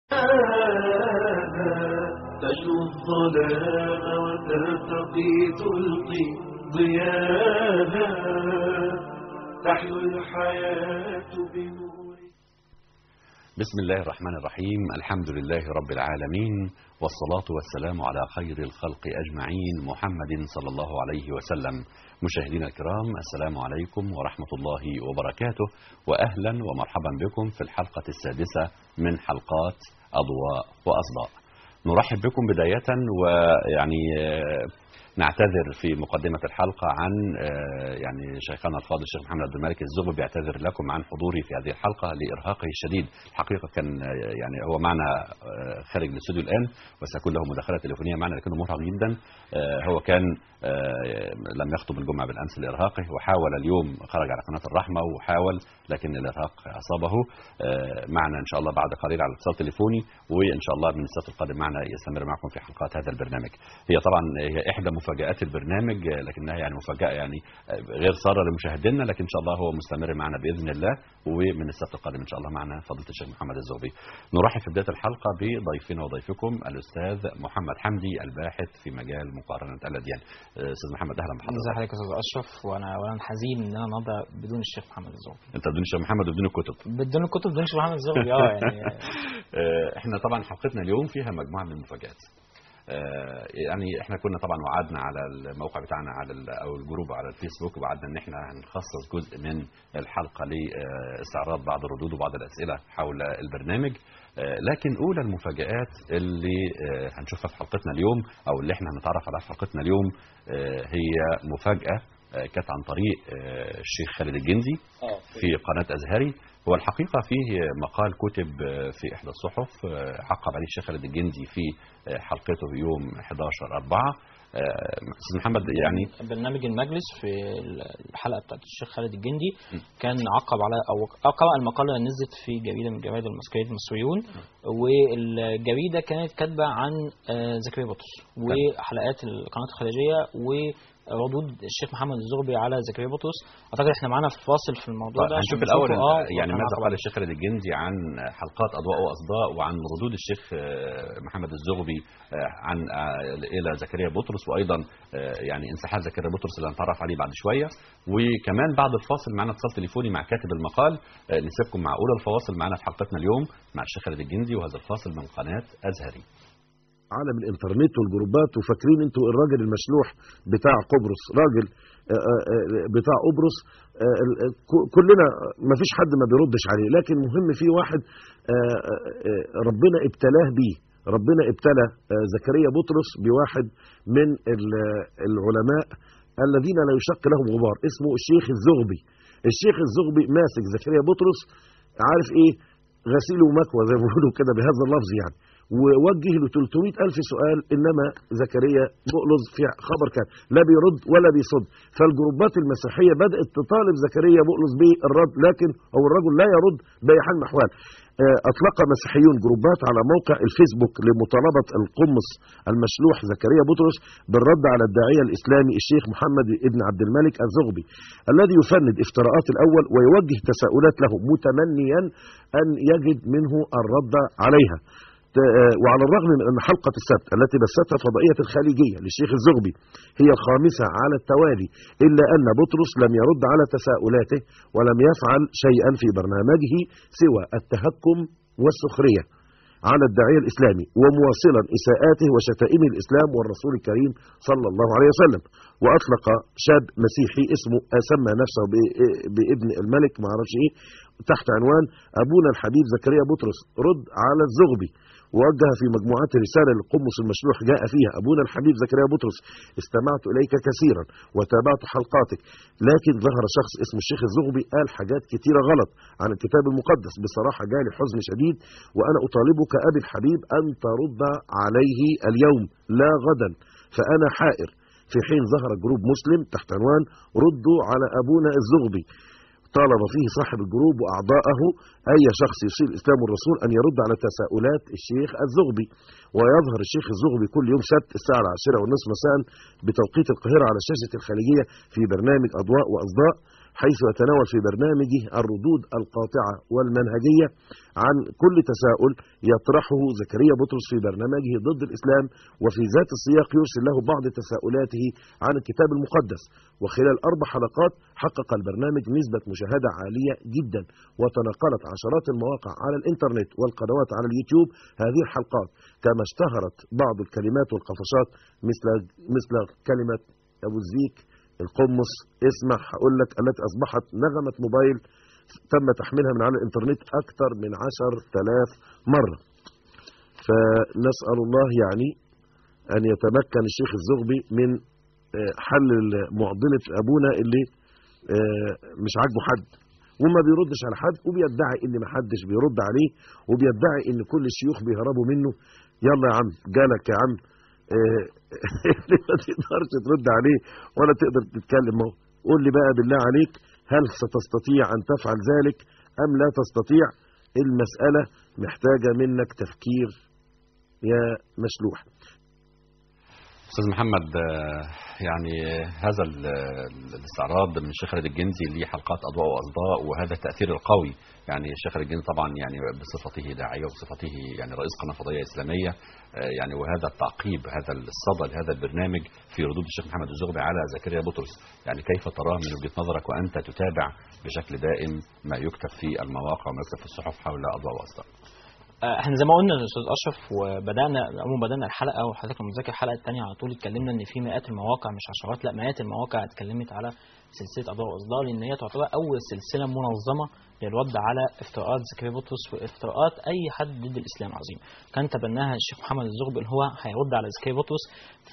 تجلو الظلام وترتقي تلقي ضياها تحلو الحياة بنور بسم الله الرحمن الرحيم الحمد لله رب العالمين والصلاة والسلام على خير الخلق أجمعين محمد صلى الله عليه وسلم مشاهدينا الكرام السلام عليكم ورحمة الله وبركاته وأهلا ومرحبا بكم في الحلقة السادسة من حلقات أضواء وأصداء نرحب بكم بداية ويعني آه، نعتذر في مقدمة الحلقة عن آه، يعني شيخنا الفاضل الشيخ محمد عبد الملك الزغبي بيعتذر لكم عن حضوري في هذه الحلقة لإرهاقه الشديد الحقيقة كان آه، يعني هو معنا آه، خارج الاستوديو الآن وسيكون له مداخلة تليفونية معنا لكنه مرهق جدا آه، هو كان آه، لم يخطب الجمعة بالأمس لإرهاقه وحاول اليوم خرج على قناة الرحمة وحاول لكن الإرهاق أصابه آه، معنا إن شاء الله بعد قليل على اتصال تليفوني وإن شاء الله من السبت القادم معنا يستمر معكم في حلقات هذا البرنامج هي طبعا هي إحدى مفاجآت البرنامج آه، لكنها يعني مفاجأة يعني آه، غير سارة لمشاهدينا لكن إن شاء الله هو مستمر معنا بإذن الله ومن السبت القادم إن شاء الله معنا فضيلة الشيخ محمد الزغبي نرحب في بداية الحلقة بضيفنا وضيفكم الأستاذ محمد حمدي الباحث في مجال مقارنة الأديان آه، أستاذ محمد أهلا ازي بحضرتك حضرتك يا استاذ اشرف وانا وانا حزين ان انا النهارده بدون الشيخ محمد الزغبي أنت بدون الشيخ محمد وبدون الكتب بدون الكتب بدون الشيخ محمد الزغبي اه يعني آه، احنا طبعا حلقتنا اليوم فيها مجموعه من المفاجآت آه، يعني احنا كنا طبعا وعدنا على الموقع بتاعنا على ال- او الجروب على الفيسبوك وعدنا ان احنا هنخصص جزء من الحلقه لاستعراض بعض الردود وبعض الاسئله حول البرنامج آه، لكن اولى المفاجآت اللي آه، هنشوفها في حلقتنا اليوم او اللي احنا هنتعرف عليها في حلقتنا اليوم آه، هي مفاجاه آه، كانت عن طريق آه، الشيخ خالد الجندي في قناة أزهري هو الحقيقة فيه مقال كتب آه، في إحدى الصحف آه، عقب عليه الشيخ خالد الجندي في آه، حلقته في يوم 11 4 أستاذ محمد يعني برنامج المجلس في الحلقه بتاعت الشيخ خالد الجندي كان عقب على او قرأ المقاله اللي نزلت في جريده من جرائد المسكريين المصريون والجريده كانت كاتبه عن آه، زكريا بطرس وحلقات القناه الخارجيه وردود الشيخ محمد الزغبي على زكريا بطرس اعتقد احنا معانا فاصل في الموضوع ده هنشوف عشان الأول نشوفه. اه يعني ماذا هنعقب قال الشيخ خالد الجندي عن حلقات أضواء وأصداء وعن ردود الشيخ آه، محمد الزغبي آه، عن آه، إلى زكريا بطرس وأيضا آه، يعني انسحاب زكريا بطرس اللي هنتعرف عليه بعد شوية وكمان بعد الفاصل معنا اتصال تليفوني مع كاتب المقال آه، نسيبكم مع أولى الفواصل معنا في حلقتنا اليوم مع الشيخ خالد الجندي وهذا الفاصل من قناة أزهري عالم الانترنت والجروبات وفاكرين انتوا الراجل المشلوح بتاع قبرص راجل آه، آه، آه، بتاع قبرص آه، ال- ك- كلنا ما فيش حد ما بيردش عليه لكن مهم في واحد آه، آه، آه، ربنا ابتلاه بيه ربنا ابتلى آه، زكريا بطرس بواحد من ال- العلماء الذين لا يشق لهم غبار اسمه الشيخ الزغبي الشيخ الزغبي ماسك زكريا بطرس عارف ايه غسيل ومكوى زي ما بيقولوا كده بهذا اللفظ يعني ووجه له 300 ألف سؤال إنما زكريا بؤلظ في خبر كان لا بيرد ولا بيصد فالجروبات المسيحية بدأت تطالب زكريا بؤلظ بالرد لكن هو الرجل لا يرد بأي حال من الأحوال آه، أطلق مسيحيون جروبات على موقع الفيسبوك لمطالبة القمص المشلوح زكريا بطرس بالرد على الداعية الإسلامي الشيخ محمد ابن عبد الملك الزغبي الذي يفند افتراءات الأول ويوجه تساؤلات له متمنيا أن يجد منه الرد عليها ت- آه، وعلى الرغم من أن حلقة السبت التي بثتها فضائية الخليجية للشيخ الزغبي هي الخامسة على التوالي إلا أن بطرس لم يرد على تساؤلاته ولم يفعل شيئا في برنامجه سوى التهكم والسخرية على الداعية الإسلامي ومواصلا إساءاته وشتائم الإسلام والرسول الكريم صلى الله عليه وسلم وأطلق شاب مسيحي اسمه سمى نفسه ب- بابن الملك ما اعرفش إيه تحت عنوان أبونا الحبيب زكريا بطرس رد على الزغبي ووجه في مجموعات رسالة للقمص المشلوح جاء فيها أبونا الحبيب زكريا بطرس استمعت إليك كثيرا وتابعت حلقاتك لكن ظهر شخص اسمه الشيخ الزغبي قال حاجات كثيرة غلط عن الكتاب المقدس بصراحة جالي حزن شديد وأنا أطالبك أبي الحبيب أن ترد عليه اليوم لا غدا فأنا حائر في حين ظهر جروب مسلم تحت عنوان ردوا على أبونا الزغبي طالب فيه صاحب الجروب وأعضاءه أي شخص يسيء الإسلام والرسول أن يرد على تساؤلات الشيخ الزغبي ويظهر الشيخ الزغبي كل يوم سبت الساعة العاشرة والنصف مساء بتوقيت القاهرة على شاشة الخليجية في برنامج أضواء وأصداء حيث يتناول في برنامجه الردود القاطعة والمنهجية عن كل تساؤل يطرحه زكريا بطرس في برنامجه ضد الإسلام وفي ذات السياق يرسل له بعض تساؤلاته عن الكتاب المقدس وخلال أربع حلقات حقق البرنامج نسبة مشاهدة عالية جدا وتناقلت عشرات المواقع على الإنترنت والقنوات على اليوتيوب هذه الحلقات كما اشتهرت بعض الكلمات والقفشات مثل مثل كلمة أبو الزيك القمص اسمع هقول لك التي أصبحت نغمة موبايل تم تحميلها من على الإنترنت أكثر من عشر تلاف مرة فنسأل الله يعني أن يتمكن الشيخ الزغبي من آه، حل معضلة أبونا اللي آه، مش عاجبه حد وما بيردش على حد وبيدعي ان ما حدش بيرد عليه وبيدعي ان كل الشيوخ بيهربوا منه يلا يا عم جالك يا عم آه، اللي ما تقدرش ترد عليه ولا تقدر تتكلم اهو قول لي بقى بالله عليك هل ستستطيع ان تفعل ذلك ام لا تستطيع المسألة محتاجة منك تفكير يا مشلوح استاذ محمد آه، يعني هذا ال- ال- الاستعراض من الشيخ خالد الجندي ليه حلقات اضواء واصداء وهذا التاثير القوي يعني الشيخ خالد الجندي طبعا يعني بصفته داعيه وبصفته يعني رئيس قناه فضائيه اسلاميه آه، يعني وهذا التعقيب هذا الصدى لهذا البرنامج في ردود الشيخ محمد الزغبي على زكريا بطرس يعني كيف تراه من وجهه نظرك وانت تتابع بشكل دائم ما يكتب في المواقع وما يكتب في الصحف حول اضواء واصداء آه، احنا زي ما قلنا للاستاذ اشرف وبدانا اول ما بدانا الحلقه وحضرتك لما تذاكر الحلقه الثانيه على طول اتكلمنا ان في مئات المواقع مش عشرات لا مئات المواقع اتكلمت على سلسله اضواء واصدار لان هي تعتبر اول سلسله منظمه للرد على افتراءات زكريا بطرس وافتراءات اي حد ضد الاسلام عظيم كان تبناها الشيخ محمد الزغبي اللي هو هيرد على زكريا بطرس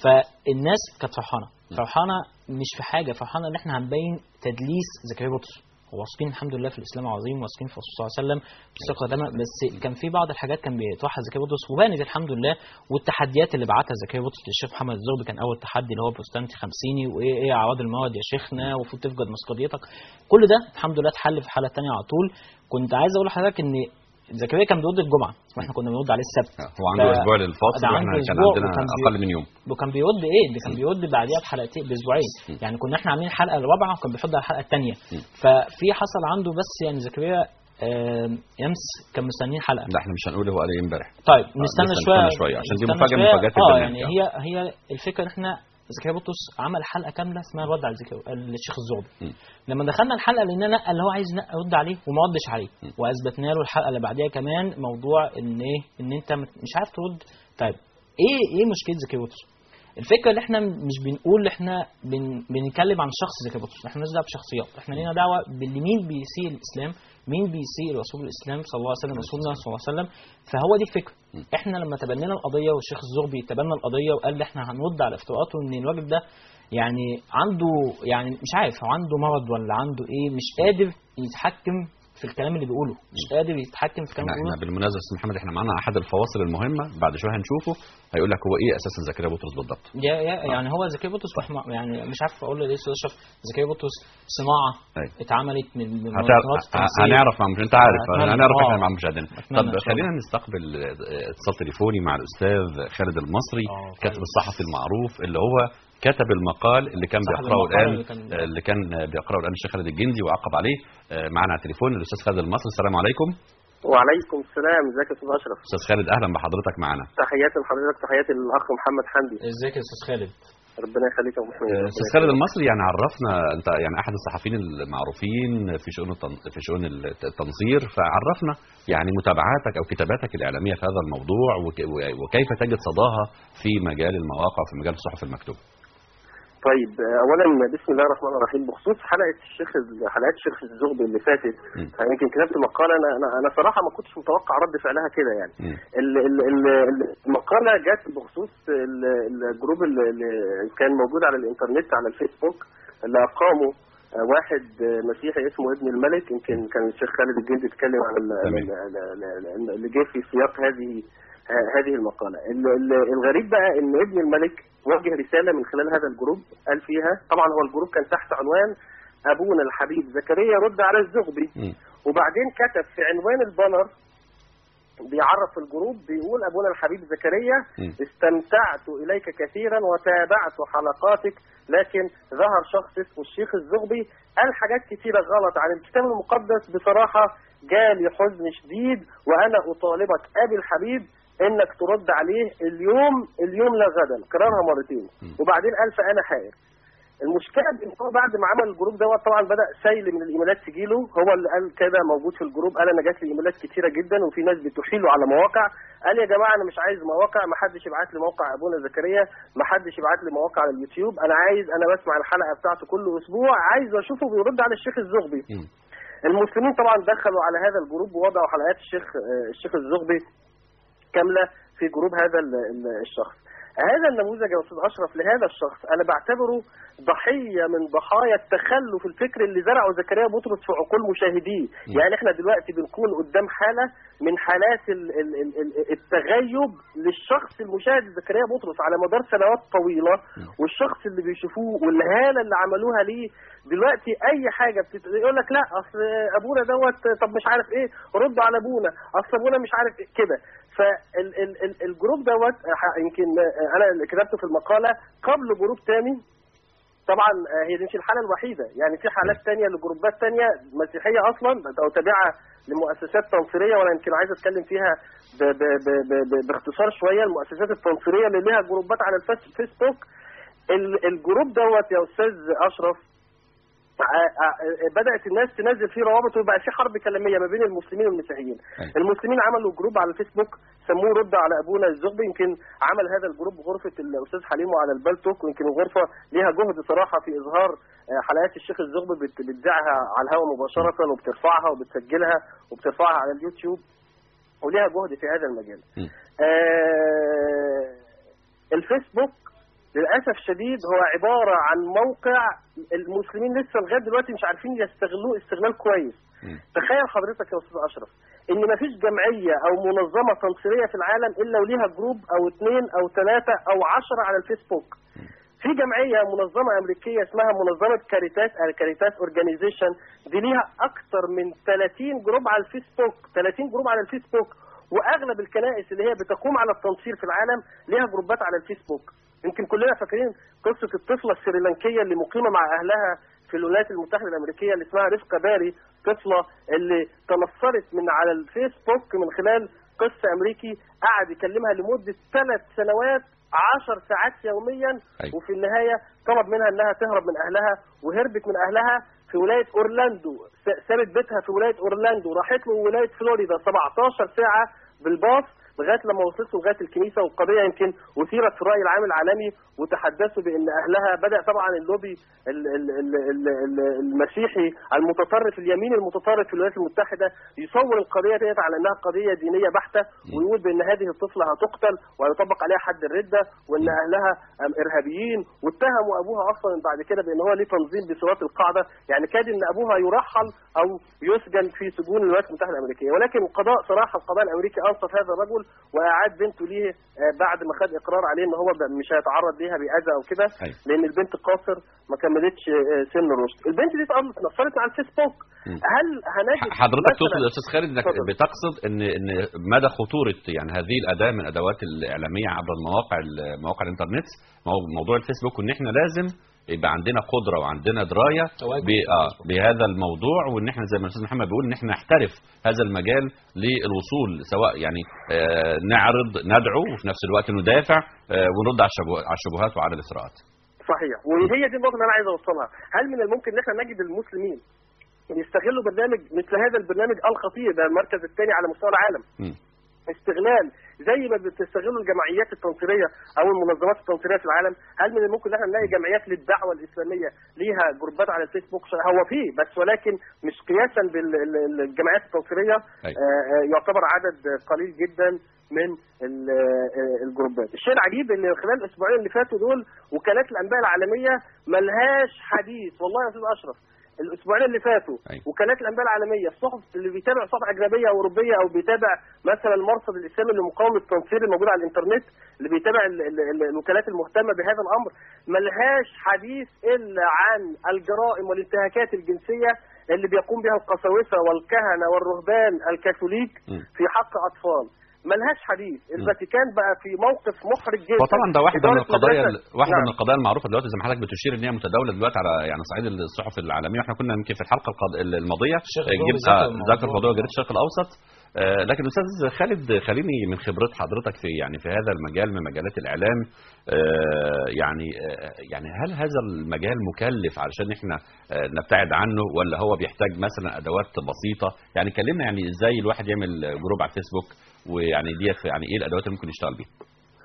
فالناس كانت فرحانه فرحانه مش في حاجه فرحانه ان احنا هنبين تدليس زكريا بطرس واثقين الحمد لله في الاسلام العظيم واثقين في الرسول صلى الله عليه وسلم ثقه تامه بس كان في بعض الحاجات كان بيطرحها زكريا بطرس وبانت الحمد لله والتحديات اللي بعتها زكريا بطرس للشيخ محمد الزغبي كان اول تحدي اللي هو بروستانتي خمسيني وايه ايه اعراض المواد يا شيخنا ومفروض تفقد مسقطيتك كل ده الحمد لله اتحل في الحلقه الثانيه على طول كنت عايز اقول لحضرتك ان زكريا كان بيرد الجمعه واحنا كنا بنرد عليه السبت هو عنده ف- اسبوع للفاصل ده واحنا عنده كان أسبوع عندنا وكان بي- اقل من يوم وكان بيرد ايه ده كان بيرد بعديها بحلقتين باسبوعين يعني كنا احنا عاملين الحلقه الرابعه وكان بيحط على الحلقه الثانيه ففي حصل عنده بس يعني زكريا آم، يمس كان مستنيين حلقه لا احنا مش هنقول هو قال ايه امبارح طيب آه، نستنى لسه شويه نستنى شوية، عشان دي نستنى مفاجأة من شوية. مفاجآت اه البرنامج، يعني آه. هي هي الفكره ان احنا زكريا بطرس عمل حلقه كامله اسمها الرد على زكريا الشيخ الزغبي م. لما دخلنا الحلقه لقينا نقى اللي هو عايز نقى يرد عليه وما ردش عليه واثبتنا له الحلقه اللي بعديها كمان موضوع ان ايه ان انت مت- مش عارف ترد طيب ايه ايه مشكله زكريا بطرس الفكره اللي احنا مش بنقول احنا بن بنتكلم عن شخص زكريا بطرس احنا مالناش دعوه بشخصيات احنا لينا دعوه باللي مين بيسيء الاسلام مين بيسيء رسول الاسلام صلى الله عليه وسلم رسولنا صلى الله عليه وسلم فهو دي الفكره احنا لما تبنينا القضيه والشيخ الزغبي تبنى القضيه وقال لي احنا هنرد على افتراءاته ان الراجل ده يعني عنده يعني مش عارف هو عنده مرض ولا عنده ايه مش قادر يتحكم في الكلام اللي بيقوله مش قادر يتحكم في الكلام احنا اللي احنا بيقوله بالمناسبه يا استاذ محمد احنا معانا احد الفواصل المهمه بعد شويه هنشوفه هيقول لك هو ايه اساسا زكريا بطرس بالضبط يا يا يعني هو زكريا بطرس رحمة يعني مش عارف اقول له ليه استاذ اشرف زكريا بطرس صناعه أيوة. اتعملت من من هتعرف منظمات التنسيق. هنعرف مع مش انت عارف أتمنى. هنعرف آه. احنا مع مشاهدينا أتمنى طب إن شاء الله. خلينا نستقبل اه، اتصال تليفوني مع الاستاذ خالد المصري آه، الكاتب خالد. الصحفي المعروف اللي هو كتب المقال اللي كان صاحب بيقراه المقال الان اللي كان- اه، اللي كان بيقراه الان الشيخ خالد الجندي وعقب عليه اه، معنا على التليفون الاستاذ خالد المصري السلام عليكم وعليكم السلام ازيك يا استاذ اشرف استاذ خالد اهلا بحضرتك معنا تحياتي لحضرتك تحياتي للاخ محمد حمدي ازيك يا استاذ خالد ربنا يخليك يا ابو حميد اه، استاذ خالد المصري يعني عرفنا انت يعني احد الصحفيين المعروفين في شؤون التن- في شؤون التنصير فعرفنا يعني متابعاتك او كتاباتك الاعلاميه في هذا الموضوع وك- وكيف تجد صداها في مجال المواقع وفي مجال الصحف المكتوبه طيب آه، اولا بسم الله الرحمن الرحيم بخصوص حلقه الشيخ حلقات الشيخ الزغبي اللي فاتت مم. آه، يمكن كتبت مقاله انا انا انا صراحه ما كنتش متوقع رد فعلها كده يعني مم. ال- ال- ال- المقاله جت بخصوص ال- الجروب اللي اللي كان موجود على الانترنت على الفيسبوك اللي اقامه آه، واحد آه، مسيحي اسمه ابن الملك يمكن كان الشيخ خالد الجندي اتكلم عن ال- تمام. ال- ال- ال- اللي جه في سياق هذه ه- هذه المقالة ال- ال- الغريب بقى ان ابن الملك وجه رسالة من خلال هذا الجروب قال فيها طبعا هو الجروب كان تحت عنوان ابونا الحبيب زكريا رد على الزغبي مم. وبعدين كتب في عنوان البانر بيعرف في الجروب بيقول ابونا الحبيب زكريا مم. استمتعت اليك كثيرا وتابعت حلقاتك لكن ظهر شخص اسمه الشيخ الزغبي قال حاجات كثيره غلط عن الكتاب المقدس بصراحه جالي حزن شديد وانا اطالبك ابي الحبيب انك ترد عليه اليوم اليوم لا غدا كررها مرتين وبعدين قال فانا حائر المشكله ان هو بعد ما عمل الجروب دوت طبعا بدا سيل من الايميلات تجيله هو اللي قال كده موجود في الجروب قال انا جات لي ايميلات كتيره جدا وفي ناس بتحيله على مواقع قال يا جماعه انا مش عايز مواقع ما حدش يبعت لي موقع ابونا زكريا ما حدش يبعت لي مواقع على اليوتيوب انا عايز انا بسمع الحلقه بتاعته كل اسبوع عايز اشوفه بيرد على الشيخ الزغبي مم. المسلمين طبعا دخلوا على هذا الجروب ووضعوا حلقات الشيخ آه، الشيخ الزغبي كامله في جروب هذا ال- ال- الشخص هذا النموذج يا استاذ اشرف لهذا الشخص انا بعتبره ضحيه من ضحايا التخلف الفكري اللي زرعه زكريا بطرس في عقول مشاهديه يعني احنا دلوقتي بنكون قدام حاله من حالات ال- ال- ال- ال- التغيب للشخص المشاهد زكريا بطرس على مدار سنوات طويله والشخص اللي بيشوفوه والهاله اللي عملوها ليه دلوقتي اي حاجه بتت... يقول لك لا اصل ابونا دوت طب مش عارف ايه رد على ابونا اصل ابونا مش عارف إيه كده فالجروب دوت ح- يمكن آه، انا اللي كتبته في المقاله قبل جروب تاني طبعا آه، هي دي مش الحاله الوحيده يعني في حالات تانية لجروبات تانية مسيحيه اصلا او تابعه لمؤسسات تنصيريه وانا يمكن عايز اتكلم فيها ب ب ب ب ب باختصار شويه المؤسسات التنصيريه اللي ليها جروبات على الفيس- فيسبوك ال- الجروب دوت يا استاذ اشرف ع- ع- بدات الناس تنزل فيه روابط وبقى في حرب كلاميه ما بين المسلمين والمسيحيين أيوة. المسلمين عملوا جروب على الفيسبوك سموه رد على ابونا الزغبي يمكن عمل هذا الجروب غرفه الاستاذ حليم على البلتوك ويمكن الغرفه ليها جهد صراحه في اظهار آه، حلقات الشيخ الزغبي بت- بتذاعها على الهواء مباشره وبترفعها وبتسجلها وبترفعها على اليوتيوب وليها جهد في هذا المجال مم. آه، الفيسبوك للاسف شديد هو عباره عن موقع المسلمين لسه لغايه دلوقتي مش عارفين يستغلوه استغلال كويس مم. تخيل حضرتك يا استاذ اشرف ان مفيش جمعيه او منظمه تنصيريه في العالم الا وليها جروب او اثنين او ثلاثه او عشرة على الفيسبوك في جمعيه منظمه امريكيه اسمها منظمه كاريتاس كاريتاس اورجانيزيشن دي ليها اكثر من 30 جروب على الفيسبوك 30 جروب على الفيسبوك واغلب الكنائس اللي هي بتقوم على التنصير في العالم ليها جروبات على الفيسبوك يمكن كلنا فاكرين قصه الطفله السريلانكيه اللي مقيمه مع اهلها في الولايات المتحده الامريكيه اللي اسمها رفقه باري طفله اللي تنصرت من على الفيسبوك من خلال قس امريكي قعد يكلمها لمده ثلاث سنوات عشر ساعات يوميا أيوة. وفي النهايه طلب منها انها تهرب من اهلها وهربت من اهلها في ولايه اورلاندو س- سابت بيتها في ولايه اورلاندو راحت له ولايه فلوريدا 17 ساعه بالباص لغايه لما وصلت له لغايه الكنيسه والقضيه يمكن اثيرت في الراي العام العالمي وتحدثوا بان اهلها بدا طبعا اللوبي ال- ال- ال- ال- ال- المسيحي المتطرف اليمين المتطرف في الولايات المتحده يصور القضيه ديت على انها قضيه دينيه بحته ويقول بان هذه الطفله هتقتل ويطبق عليها حد الرده وان اهلها أم ارهابيين واتهموا ابوها اصلا بعد كده بان هو ليه تنظيم بصورات القاعده يعني كاد ان ابوها يرحل او يسجن في سجون الولايات المتحده الامريكيه ولكن القضاء صراحه القضاء الامريكي انصف هذا الرجل واعاد بنته ليه آه، بعد ما خد اقرار عليه ان هو ب- مش هيتعرض ليها باذى او كده أيوة. لان البنت قاصر ما كملتش آه، سن الرشد البنت دي اتقبضت نصرت على الفيسبوك مم. هل هنجد حضرتك مثلاً- تقصد يا استاذ خالد انك اتفضل. بتقصد ان ان مدى خطوره يعني هذه الاداه من ادوات الاعلاميه عبر المواقع مواقع الانترنت مو- موضوع الفيسبوك وان احنا لازم يبقى عندنا قدره وعندنا درايه تواجد ب- آه بهذا الموضوع وان احنا زي ما الاستاذ محمد بيقول ان احنا نحترف هذا المجال للوصول سواء يعني آه نعرض ندعو وفي نفس الوقت ندافع آه ونرد على الشبه- على الشبهات وعلى الاثراءات صحيح وهي دي النقطه اللي انا عايز اوصلها هل من الممكن ان احنا نجد المسلمين يستغلوا برنامج مثل هذا البرنامج الخطير ده المركز الثاني على مستوى العالم مم. استغلال زي ما بتستغلوا الجمعيات التنصيريه او المنظمات التنصيريه في العالم هل من الممكن ان احنا نلاقي جمعيات للدعوه الاسلاميه ليها جروبات على الفيسبوك هو فيه بس ولكن مش قياسا بالجمعيات التنصيريه أيوة. آه، آه، يعتبر عدد قليل جدا من ال- آه، الجروبات الشيء العجيب ان خلال الاسبوعين اللي فاتوا دول وكالات الانباء العالميه ملهاش حديث والله يا استاذ اشرف الاسبوعين اللي فاتوا أيوة. وكالات الانباء العالميه الصحف اللي بيتابع صحف اجنبيه او اوروبيه او بيتابع مثلا المرصد الاسلامي لمقاومه التنصير الموجود على الانترنت اللي بيتابع ال- ال- ال- الوكالات المهتمه بهذا الامر ملهاش حديث الا عن الجرائم والانتهاكات الجنسيه اللي بيقوم بها القساوسه والكهنه والرهبان الكاثوليك مم. في حق اطفال ملهاش حديث الفاتيكان بقى في موقف محرج جدا وطبعا ده واحده من إدارة القضايا مدرسة- واحده نعم. من القضايا المعروفه دلوقتي زي ما حضرتك بتشير ان هي متداوله دلوقتي على يعني صعيد الصحف العالميه واحنا كنا يمكن في الحلقه القض- الماضيه الشيخ آه، الجوهري جبت ذكر آه، الموضوع. ذكر موضوع جريده الشرق الاوسط آه، لكن استاذ خالد خليني من خبرة حضرتك في يعني في هذا المجال من مجالات الاعلام آه، يعني آه، يعني هل هذا المجال مكلف علشان احنا آه، نبتعد عنه ولا هو بيحتاج مثلا ادوات بسيطه يعني كلمنا يعني ازاي الواحد يعمل جروب على الفيسبوك ويعني ديت يعني ايه الادوات اللي ممكن يشتغل بيها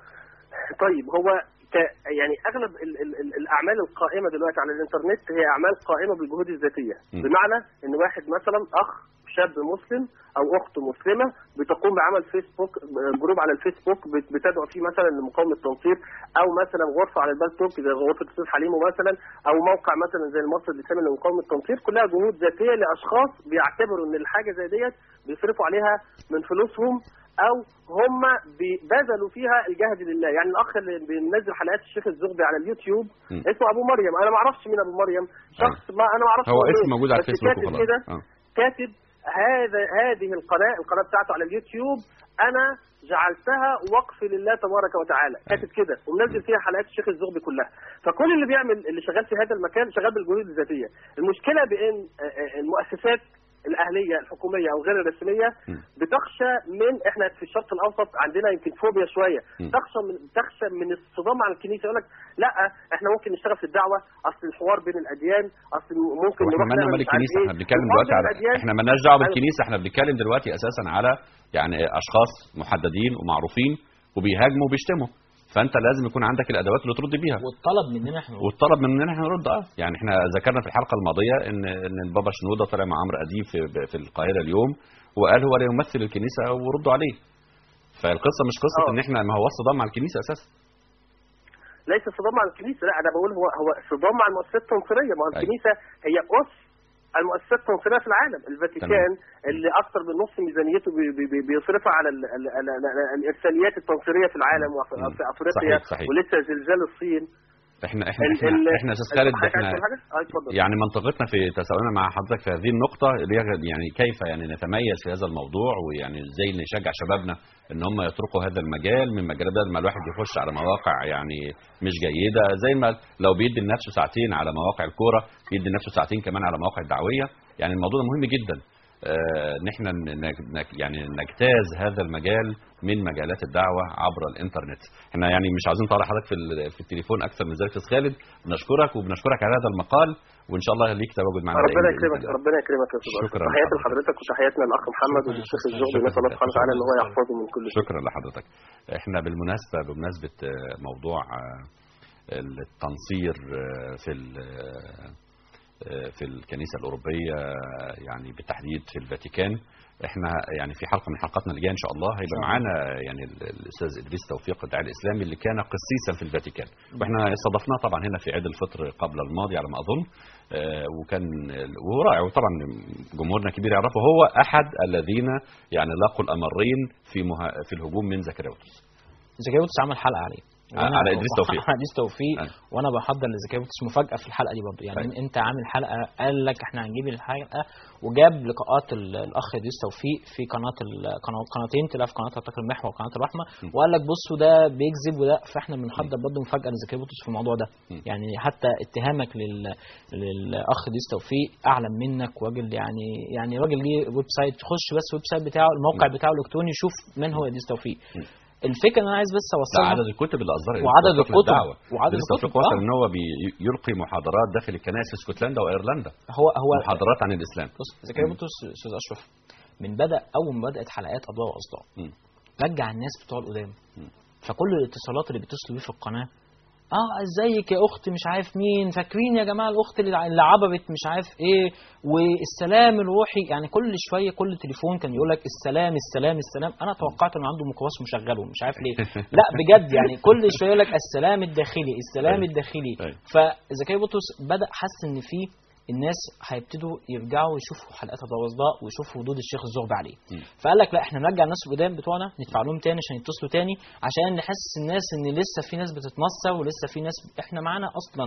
طيب هو ك يعني اغلب ال ال ال الاعمال القائمه دلوقتي على الانترنت هي اعمال قائمه بالجهود الذاتيه م. بمعنى ان واحد مثلا اخ شاب مسلم او اخت مسلمه بتقوم بعمل فيسبوك جروب على الفيسبوك بت- بتدعو فيه مثلا لمقاومه التنصير او مثلا غرفه على البالتوك زي غرفه الاستاذ حليمو مثلا او موقع مثلا زي المصري الاسلامي لمقاومه التنصير كلها جهود ذاتيه لاشخاص بيعتبروا ان الحاجه زي ديت بيصرفوا عليها من فلوسهم او هم بي- بذلوا فيها الجهد لله يعني الاخ اللي بينزل حلقات الشيخ الزغبي على اليوتيوب م. اسمه ابو مريم انا ما اعرفش مين ابو مريم شخص ما انا ما اعرفش هو مين، اسم موجود على بس الفيسبوك كاتب وخلاص كده آه. كاتب هذا هذه القناه القناه بتاعته على اليوتيوب انا جعلتها وقف لله تبارك وتعالى كاتب كده ومنزل فيها حلقات الشيخ الزغبي كلها فكل اللي بيعمل اللي شغال في هذا المكان شغال بالجهود الذاتيه المشكله بان آه، آه، المؤسسات الاهليه الحكوميه او غير الرسميه م. بتخشى من احنا في الشرق الاوسط عندنا يمكن فوبيا شويه م. تخشى من تخشى من الصدام مع الكنيسه يقول لك لا احنا ممكن نشتغل في الدعوه اصل الحوار بين الاديان اصل ممكن واحنا نروح مالنا نعمل مال مش عارف الكنيسه إيه. احنا بنتكلم الحوار دلوقتي بين على الأديان احنا مالناش دعوه أيوة. بالكنيسه احنا بنتكلم دلوقتي اساسا على يعني اشخاص محددين ومعروفين وبيهاجموا وبيشتموا فانت لازم يكون عندك الادوات اللي ترد بيها والطلب مننا احنا والطلب مننا احنا نرد اه يعني احنا ذكرنا في الحلقه الماضيه ان ان البابا شنوده طلع مع عمرو اديب في في القاهره اليوم وقال هو لا يمثل الكنيسه وردوا عليه فالقصه مش قصه آه. ان احنا ما هو صدام مع الكنيسه اساسا ليس صدام مع الكنيسه لا انا بقول هو هو صدام مع المؤسسات التنصيريه ما هو أيوة. الكنيسه هي اس المؤسسات التنصيريه في العالم الفاتيكان اللي اكثر من نصف ميزانيته بي بي بي بيصرفها على ال ال ال ال الارساليات التنصيريه في العالم وفي مم. في افريقيا صحيح، صحيح. ولسه زلزال الصين احنا احنا ال- احنا, ال- احنا استاذ خالد حضرتك عايز احنا تقول حاجه؟ اه اتفضل يعني منطقتنا في تساؤلنا مع حضرتك في هذه النقطة اللي هي يعني كيف يعني نتميز في هذا الموضوع ويعني ازاي نشجع شبابنا ان هم يتركوا هذا المجال من مجال بدل ما الواحد يخش على مواقع يعني مش جيدة زي ما لو بيدي لنفسه ساعتين على مواقع الكورة يدي لنفسه ساعتين كمان على مواقع الدعوية يعني الموضوع ده مهم جدا آه، ان احنا ن- ن- يعني نجتاز هذا المجال من مجالات الدعوه عبر الانترنت احنا يعني مش عايزين نطلع حضرتك في ال- في التليفون اكثر من ذلك يا أستاذ خالد بنشكرك وبنشكرك على هذا المقال وان شاء الله ليك تواجد معنا ربنا دائماً يكرمك بإذن الله. ربنا يكرمك يا استاذ شكراً تحياتي لحضرتك. لحضرتك وتحياتنا للاخ محمد شكراً. وللشيخ شكراً. الزغبي نسال الله سبحانه وتعالى ان هو يحفظه من كل شيء شكرا لحضرتك احنا بالمناسبه بمناسبه آه، موضوع آه، التنصير آه، في ال- آه، في الكنيسه الاوروبيه آه، يعني بالتحديد في الفاتيكان احنا يعني في حلقه من حلقاتنا اللي جايه ان شاء الله هيبقى معانا يعني ال- الاستاذ ادريس توفيق الداعي الاسلامي اللي كان قسيسا في الفاتيكان واحنا استضفناه طبعا هنا في عيد الفطر قبل الماضي على ما اظن آه، وكان وهو رائع وطبعا جمهورنا كبير يعرفه هو احد الذين يعني لاقوا الامرين في مها في الهجوم من زكريوتس زكريوتس عمل حلقه عليه وأنا- على إدريس توفيق. على ادريس توفيق أيوة. وانا بحضر لزكريوتس مفاجاه في الحلقه دي برضه يعني أيوة. انت عامل حلقه قال لك احنا هنجيب الحلقه وجاب لقاءات ال- الاخ ادريس توفيق في قناه ال- قناه قناتين تلاقي في قناه اعتقد المحور وقناه الرحمه وقال لك بصوا ده بيكذب وده فاحنا بنحضر برضه مفاجاه لزكريوتس في الموضوع ده م. يعني حتى اتهامك لل للاخ ادريس توفيق اعلم منك وراجل يعني يعني راجل ليه ويب سايت خش بس الويب سايت بتاعه الموقع بتاعه الالكتروني شوف من هو ادريس توفيق الفكره اللي انا عايز بس ده اوصلها عدد الكتب اللي اصدرها وعدد إدريس توفيق الكتب. للدعوة. وعدد إدريس الكتب، توفيق وصل آه. ان هو بيلقي محاضرات داخل الكنائس في اسكتلندا وايرلندا هو هو محاضرات عن الاسلام بص زكريا بطرس استاذ اشرف من بدا اول ما بدات حلقات اضواء واصداء مم. رجع الناس بتوع القدام مم. فكل الاتصالات اللي بيتصلوا بيه في القناه اه ازيك يا اخت مش عارف مين فاكرين يا جماعه الاخت اللي اللي عبرت مش عارف ايه والسلام الروحي يعني كل شويه كل تليفون كان يقول لك السلام السلام السلام انا توقعت انه عنده ميكروباص مشغله مش عارف ليه لا بجد يعني كل شويه يقول لك السلام الداخلي السلام أيوة. الداخلي أيوة. فزكريا بطرس بدا حس ان في الناس هيبتدوا يرجعوا يشوفوا حلقات الرصداء ويشوفوا ردود الشيخ الزغبي عليه مم. فقال لك لا احنا نرجع الناس القدام بتوعنا ندفع لهم تاني عشان يتصلوا تاني عشان نحسس الناس ان لسه في ناس بتتنصر ولسه في ناس احنا معانا اصلا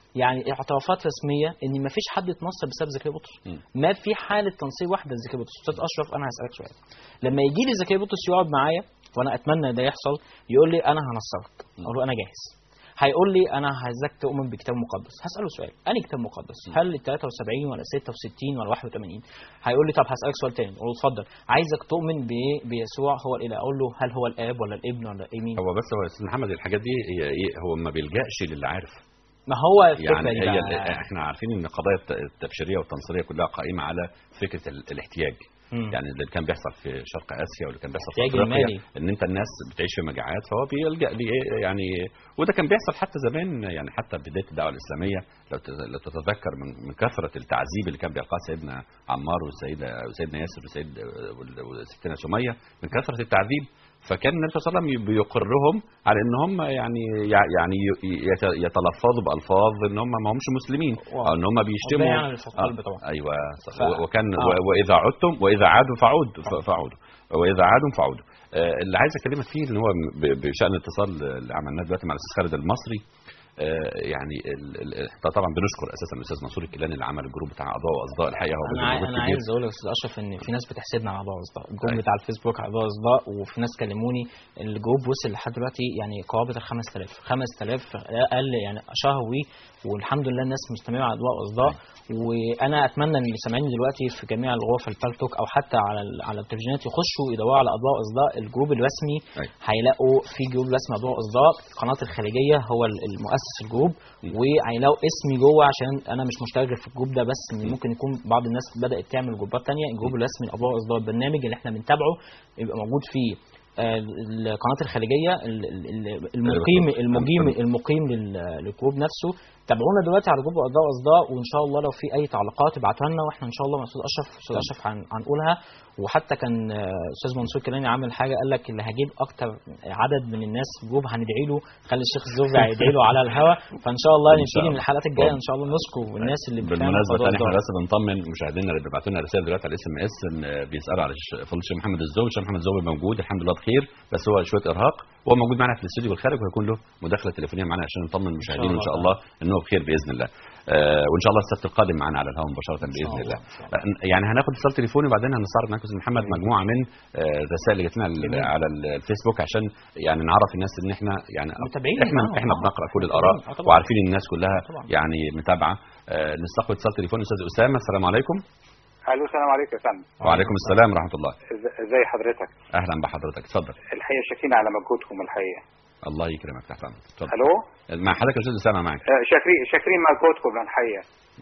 يعني اعترافات رسميه ان ما فيش حد اتنصر بسبب زكريا بطرس مم. ما في حاله تنصير واحده لزكريا بطرس استاذ اشرف انا هسالك سؤال لما يجي لي زكريا بطرس يقعد معايا وانا اتمنى ده يحصل يقول لي انا هنصرك اقول له انا جاهز هيقول لي انا عايزك تؤمن بكتاب مقدس هساله سؤال انهي كتاب مقدس هل ال 73 ولا 66 ولا 81 هيقول لي طب هسالك سؤال تاني اقول له اتفضل عايزك تؤمن بايه بيسوع هو الاله اقول له هل هو الاب ولا الابن ولا ايه مين هو بس هو يا استاذ محمد الحاجات دي هي ايه هو ما بيلجاش للي عارف ما هو الفكره يعني دي هي بقى. احنا عارفين ان قضايا الت- التبشيريه والتنصيريه كلها قائمه على فكره ال- الاحتياج مم. يعني اللي كان بيحصل في شرق اسيا واللي كان بيحصل في الاحتياج افريقيا المالي. ان انت الناس بتعيش في مجاعات فهو بيلجا لايه يعني وده كان بيحصل حتى زمان يعني حتى بدايه الدعوه الاسلاميه لو ت- لو تتذكر من من كثره التعذيب اللي كان بيلقاه سيدنا عمار والسيده وسيدنا ياسر وسيد وال- وستنا سميه من كثره التعذيب فكان النبي صلى الله عليه وسلم بيقرهم على ان هم يعني يعني يت- يتلفظوا بالفاظ ان هم ما همش مسلمين او ان هم بيشتموا ربنا يعمل في القلب طبعا. ايوه صح. ف- وكان آه. و- واذا عدتم واذا عادوا فعود ف- فعودوا واذا عادوا فعودوا آه، اللي عايز اكلمك فيه اللي هو ب- بشان الاتصال اللي عملناه دلوقتي مع الاستاذ خالد المصري آه، يعني ال- ال- إحنا طبعا بنشكر اساسا الاستاذ منصور الكيلاني اللي عمل الجروب بتاع اضواء واصداء الحقيقه هو انا بذل عاي- مجهود انا كبير. عايز اقول يا استاذ اشرف ان في ناس بتحسدنا على اضواء اصداء الجروب أيوة. بتاع الفيسبوك على اضواء اصداء وفي ناس كلموني الجروب وصل لحد دلوقتي يعني قرابه ال 5000 5000 اقل يعني شهر وي والحمد لله الناس مستمره على اضواء اصداء وانا اتمنى ان اللي سامعيني دلوقتي في جميع الغرف البالتوك او حتى على ال- على التلفزيونات يخشوا يدوروا على اضواء اصداء الجروب الرسمي أيوة. هيلاقوا في جروب رسمي اضواء اصداء قناه الخليجيه هو ال- المؤسس الجروب وهيلاقوا اسمي جوه عشان انا مش مشترك في الجروب ده بس إن ممكن يكون بعض الناس بدات تعمل جروبات تانية الجروب الرسمي الاضواء اصداء البرنامج اللي احنا بنتابعه يبقى موجود فيه آه، القناه الخليجيه ال- ال- ال- المقيم المقيم المقيم لل- للجروب نفسه تابعونا دلوقتي على جروب اصداء اصداء وان شاء الله لو في اي تعليقات ابعتوها لنا واحنا ان شاء الله مع استاذ اشرف استاذ اشرف هن- هنقولها وحتى كان آه، استاذ منصور كيلاني عامل حاجه قال لك اللي هجيب اكتر عدد من الناس في الجروب هندعي له خلي الشيخ الزوبي هيدعي له على الهوا فان شاء الله إن شاء نبتدي من الله. الحلقات الجايه ان شاء الله نذكر الناس اللي بتعمل بالمناسبه أضواء تاني احنا أصداء. بس بنطمن مشاهدينا اللي بيبعتوا لنا رسائل دلوقتي على الاس ام اس ان بيسالوا على الش- فضل الشيخ محمد الزوبي الشيخ محمد الزوبي موجود الحمد لله بخير بس هو شويه ارهاق هو موجود معنا في الاستوديو والخارج وهيكون له مداخله تليفونيه معنا عشان نطمن المشاهدين وان شاء الله ان هو بخير باذن الله آه وان شاء الله السبت القادم معنا على الهواء مباشره باذن الله الله، إن شاء الله. آه، يعني هناخد اتصال تليفوني وبعدين هنستعرض معاكم استاذ محمد مجموعه من آه، الرسائل اللي جت لنا على- على الفيسبوك عشان يعني نعرف الناس ان احنا يعني متابعين احنا معاهم، احنا آه. بنقرا كل الاراء آه، طبعاً. وعارفين الناس كلها طبعاً. يعني متابعه آه، نستقبل اتصال تليفوني استاذ اسامه السلام عليكم الو السلام عليكم يا فندم وعليكم السلام ورحمه الله إز- ازي حضرتك اهلا بحضرتك اتفضل الحقيقه شاكرين على مجهودكم الحقيقه الله يكرمك تحت امرك اتفضل الو مع حضرتك يا استاذ اسامه معاك آه، شاكرين شاكرين مجهودكم الحقيقه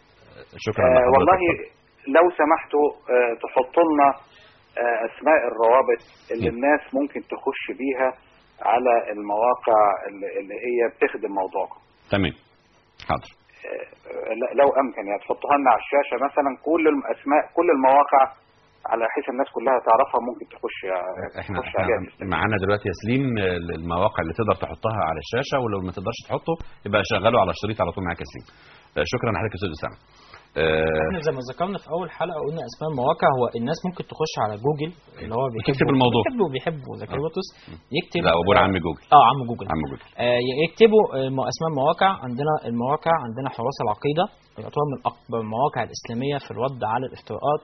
شكرا آه لحضرتك والله اتفضل. لو سمحتوا آه تحطوا لنا آه اسماء الروابط اللي م. الناس ممكن تخش بيها على المواقع اللي اللي هي بتخدم موضوعكم تمام حاضر آه، ل- لو امكن يعني تحطوها لنا على الشاشه مثلا كل الاسماء كل المواقع على حيث الناس كلها تعرفها ممكن تخش احنا تخش عليها احنا تستفيد. معانا دلوقتي ياسلين آه، المواقع اللي تقدر تحطها على الشاشه ولو ما تقدرش تحطه يبقى شغله على الشريط على طول معاك ياسلين آه، شكرا لحضرتك يا استاذ اسامه آه، احنا زي ما ذكرنا في اول حلقه قلنا اسماء المواقع هو الناس ممكن تخش على جوجل اللي هو بيحبوا تكتب الموضوع. بيحبوا بيحبوا زكريا بطرس يكتب لا عبور عم جوجل اه عم جوجل عم جوجل آه يكتبوا آه، اسماء المواقع عندنا المواقع عندنا حراس العقيده يعتبر من اكبر المواقع الاسلاميه في الرد على الافتراءات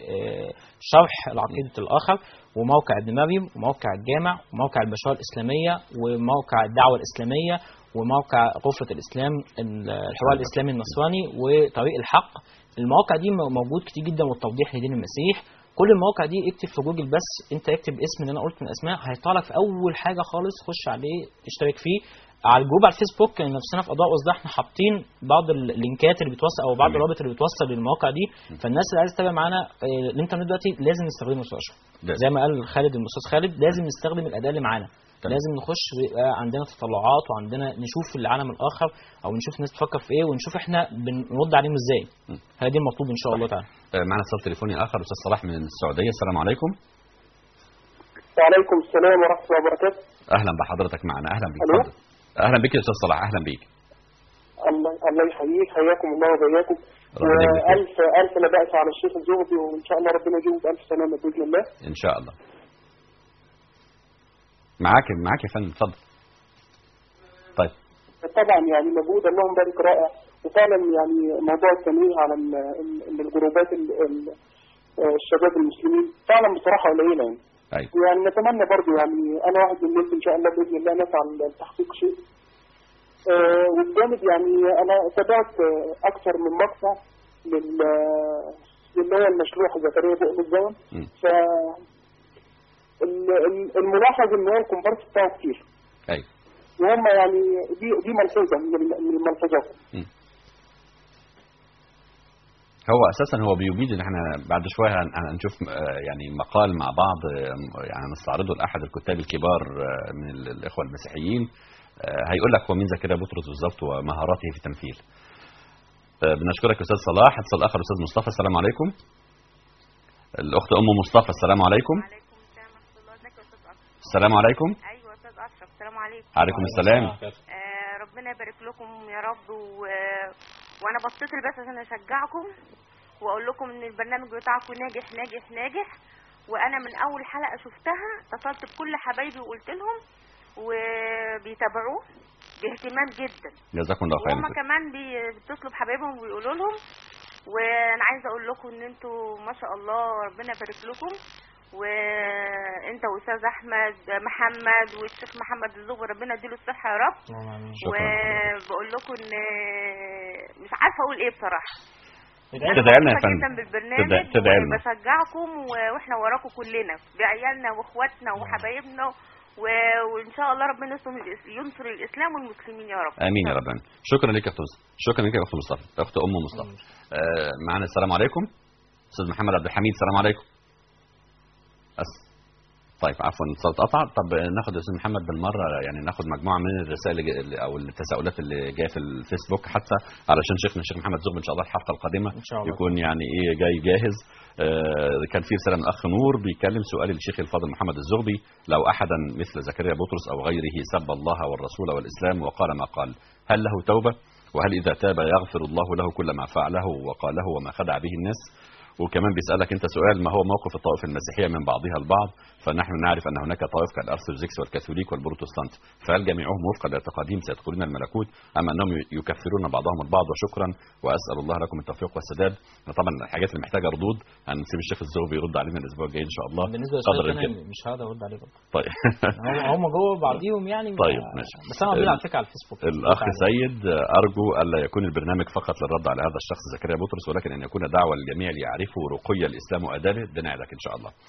وشرح العقيده الاخر وموقع ابن مريم وموقع الجامع وموقع البشاره الاسلاميه وموقع الدعوه الاسلاميه وموقع غرفه الاسلام الحوار الاسلامي النصراني وطريق الحق المواقع دي موجود كتير جدا والتوضيح لدين المسيح كل المواقع دي اكتب في جوجل بس انت اكتب اسم اللي انا قلت من الاسماء هيطلع لك في اول حاجه خالص خش عليه اشترك فيه على الجروب على الفيسبوك نفسنا في اضواء وصداح احنا حاطين بعض اللينكات اللي بتوصل او بعض تمام. الروابط اللي بتوصل للمواقع دي فالناس اللي عايزه تتابع معانا آه، الانترنت دلوقتي لازم نستخدمه استاذ اشرف ده. زي ما قال خالد الاستاذ خالد لازم نستخدم الاداه اللي معانا تمام. لازم نخش ويبقى عندنا تطلعات وعندنا نشوف العالم الاخر او نشوف الناس بتفكر في ايه ونشوف احنا بنرد عليهم ازاي م. هذا المطلوب ان شاء الله تعالى آه، معنا اتصال تليفوني اخر استاذ صلاح من السعوديه السلام عليكم وعليكم السلام ورحمه الله وبركاته اهلا بحضرتك معنا اهلا بيك ألو؟ اتفضل اهلا بيك يا استاذ صلاح اهلا بيك الله الله يحييك حياكم الله وبياكم ربنا يبارك فيك. والف الف لا باس على الشيخ الزغبي وان شاء الله ربنا يجيبه بالف سلامه باذن الله ان شاء الله معاك معاك يا فندم اتفضل طيب طبعا يعني مجهود اللهم بارك رائع وفعلا يعني موضوع التنويه على ال- ال- ال- الجروبات ال- ال- آه، الشباب المسلمين فعلا بصراحه قليله يعني ايوه يعني نتمنى برضو يعني انا واحد من الناس ان شاء الله باذن الله نسعى لتحقيق شيء آه، والجانب يعني انا تابعت آه، اكثر من مقطع لل اللي هو المشروع زكريا بؤل الزمن مم. ف ال- ال- الملاحظ ان هو الكومبارس بتاعه كتير ايوه وهم يعني دي دي ملحوظه من ال- من الملحوظات هو اساسا هو بيبيد ان احنا بعد شويه هن- هنشوف آه، يعني مقال مع بعض آه، يعني نستعرضه لاحد الكتاب الكبار آه، من ال- الاخوه المسيحيين آه، هيقول لك هو مين زكريا بطرس بالظبط ومهاراته في التمثيل آه، بنشكرك يا استاذ صلاح اتصال اخر استاذ مصطفى السلام عليكم الاخت ام مصطفى السلام عليكم وعليكم السلام ورحمة الله ازيك يا أستاذ أشرف السلام عليكم أيوة أستاذ أشرف السلام عليكم عليكم السلام آه ربنا يبارك لكم يا رب و... وأنا بتصل بس عشان أشجعكم وأقول لكم إن البرنامج بتاعكم ناجح ناجح ناجح وأنا من أول حلقة شفتها اتصلت بكل حبايبي وقلت لهم وبيتابعوه باهتمام جدا جزاكم الله خيرا وهم كمان بي- بيتصلوا بحبايبهم ويقولوا لهم وانا عايزه اقول لكم ان انتوا ما شاء الله ربنا يبارك لكم وانت واستاذ احمد محمد والشيخ محمد الزغبي ربنا يديله الصحه يا رب شكرا وبقول لكم ان مش عارفه اقول ايه بصراحه تدعي لنا يا مبسوطة فندم جدا بالبرنامج تدعي- تدعي لنا. وبشجعكم و- واحنا وراكم كلنا بعيالنا واخواتنا وحبايبنا و- وان شاء الله ربنا ينصر الإس- ينصر الاسلام والمسلمين يا رب امين يا رب آمين. شكرا لك يا اخت مصطفى شكرا لك يا اخت مصطفى اخت ام مصطفى آه معنا السلام عليكم استاذ محمد عبد الحميد السلام عليكم أس... طيب عفوا الاتصال اتقطع طب ناخد يا استاذ محمد بالمره يعني ناخد مجموعه من الرسائل اللي جا- او التساؤلات اللي جايه في الفيسبوك حتى علشان شيخنا الشيخ محمد زغبي ان شاء الله الحلقه القادمه إن شاء الله. يكون يعني ايه جاي جاهز آه كان في رساله من الاخ نور بيكلم سؤال الشيخ الفاضل محمد الزغبي لو احدا مثل زكريا بطرس او غيره سب الله والرسول والاسلام وقال ما قال هل له توبه وهل اذا تاب يغفر الله له كل ما فعله وقاله وما خدع به الناس وكمان بيسالك انت سؤال ما هو موقف الطوائف المسيحيه من بعضها البعض فنحن نعرف ان هناك طوائف كالارثوذكس والكاثوليك والبروتستانت فهل جميعهم وفقا لاعتقادهم سيدخلون الملكوت ام انهم يكفرون بعضهم البعض وشكرا واسال الله لكم التوفيق والسداد طبعا الحاجات اللي محتاجه ردود هنسيب الشيخ الزغبي يرد علينا الاسبوع الجاي ان شاء الله بالنسبه قدر للسؤال الامكان الثاني مش هقدر ارد عليه برضه طيب هم هم جوه بعضيهم يعني طيب، ماشي. بس انا موجود على فكره على الفيسبوك الاخ بتاع- سيد ارجو الا يكون البرنامج فقط للرد على هذا الشخص زكريا بطرس ولكن ان يكون دعوه للجميع ليعرفوا رقي الاسلام وادابه ده نعدك ان شاء الله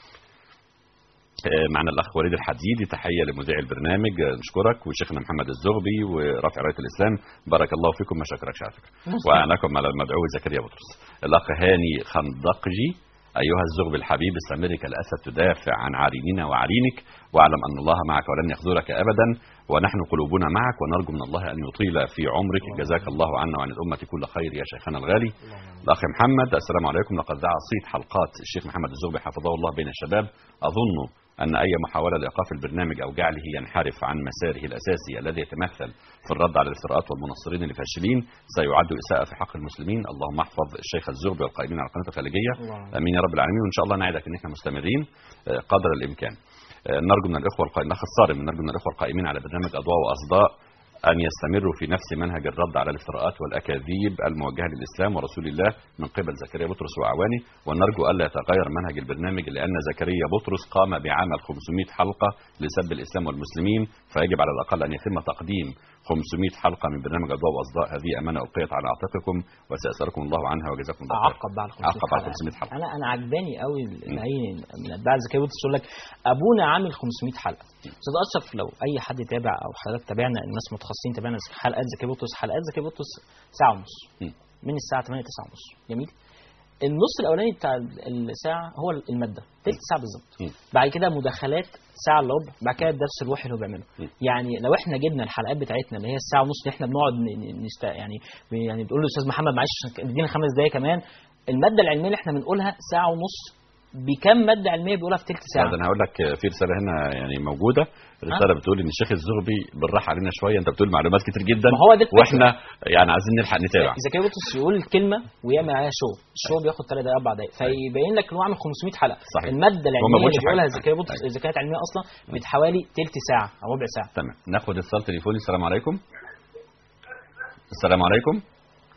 آه، معنا الاخ وليد الحديدي تحيه لمذيع البرنامج آه، نشكرك وشيخنا محمد الزغبي ورافع رايه الاسلام بارك الله فيكم ما شكركش على فكره واعناكم على المدعو زكريا بطرس الاخ هاني خندقجي ايها الزغبي الحبيب استمر كالاسد تدافع عن عاريننا وعرينك واعلم ان الله معك ولن يخذلك ابدا ونحن قلوبنا معك ونرجو من الله ان يطيل في عمرك جزاك الله عنا وعن الامه كل خير يا شيخنا الغالي الاخ محمد السلام عليكم لقد دعا صيت حلقات الشيخ محمد الزغبي حفظه الله بين الشباب اظن ان اي محاوله لايقاف البرنامج او جعله ينحرف عن مساره الاساسي الذي يتمثل في الرد على الافتراءات والمنصرين الفاشلين سيعد اساءه في حق المسلمين اللهم احفظ الشيخ الزغبي والقائمين على القناه الخليجيه امين يا رب العالمين وان شاء الله نعدك ان احنا مستمرين آه، قدر الامكان آه، نرجو من الاخوه القائمين الاخ الصارم نرجو من الاخوه القائمين على برنامج اضواء واصداء أن يستمروا في نفس منهج الرد على الافتراءات والأكاذيب الموجهة للإسلام ورسول الله من قبل زكريا بطرس وأعوانه ونرجو ألا يتغير منهج البرنامج لأن زكريا بطرس قام بعمل 500 حلقة لسب الإسلام والمسلمين فيجب على الأقل أن يتم تقديم 500 حلقة من برنامج أضواء وأصداء هذه أمانة ألقيت على عاتقكم وسيسألكم الله عنها وجزاكم الله خير اعقب بقى على 500 عقب على حلقة. 500 حلقة انا انا عجباني قوي ال- اي من اتباع زكريا بطرس يقول لك ابونا عامل 500 حلقه استاذ اشرف لو اي حد تابع او حضرتك تابعنا الناس متخصصين تابعنا حلقات زكريا بطرس حلقات زكريا بطرس ساعه ونص مم. من الساعه 8 9 ونص جميل النص الاولاني بتاع الساعه هو الماده تلت ساعه بالظبط مم. بعد كده مداخلات ساعه الا ربع بعد كده الدرس الروحي اللي هو بيعمله مم. يعني لو احنا جبنا الحلقات بتاعتنا اللي هي الساعه ونص اللي احنا بنقعد ن- ن- نست يعني يعني بتقول له استاذ محمد معلش ادينا خمس دقايق كمان الماده العلميه اللي احنا بنقولها ساعه ونص بكم ماده علميه بيقولها في تلت ساعه ده انا هقول لك في رساله هنا يعني موجوده رساله بتقول ان الشيخ الزغبي بالراحه علينا شويه انت بتقول معلومات كتير جدا ما هو ده الفكرة. واحنا يعني عايزين نلحق نتابع اذا كان بطرس يقول الكلمه ويعمل عليها شو الشو بياخد 3 دقائق 4 دقائق فيبين لك ان هو عامل 500 حلقه صحيح. الماده هو ما العلميه بيقولش اللي بيقولها حاجة. زكريا بطرس أيوة. اذا كانت علميه اصلا بتحوالي تلت ساعه او ربع ساعه تمام ناخد اتصال تليفوني السلام عليكم السلام عليكم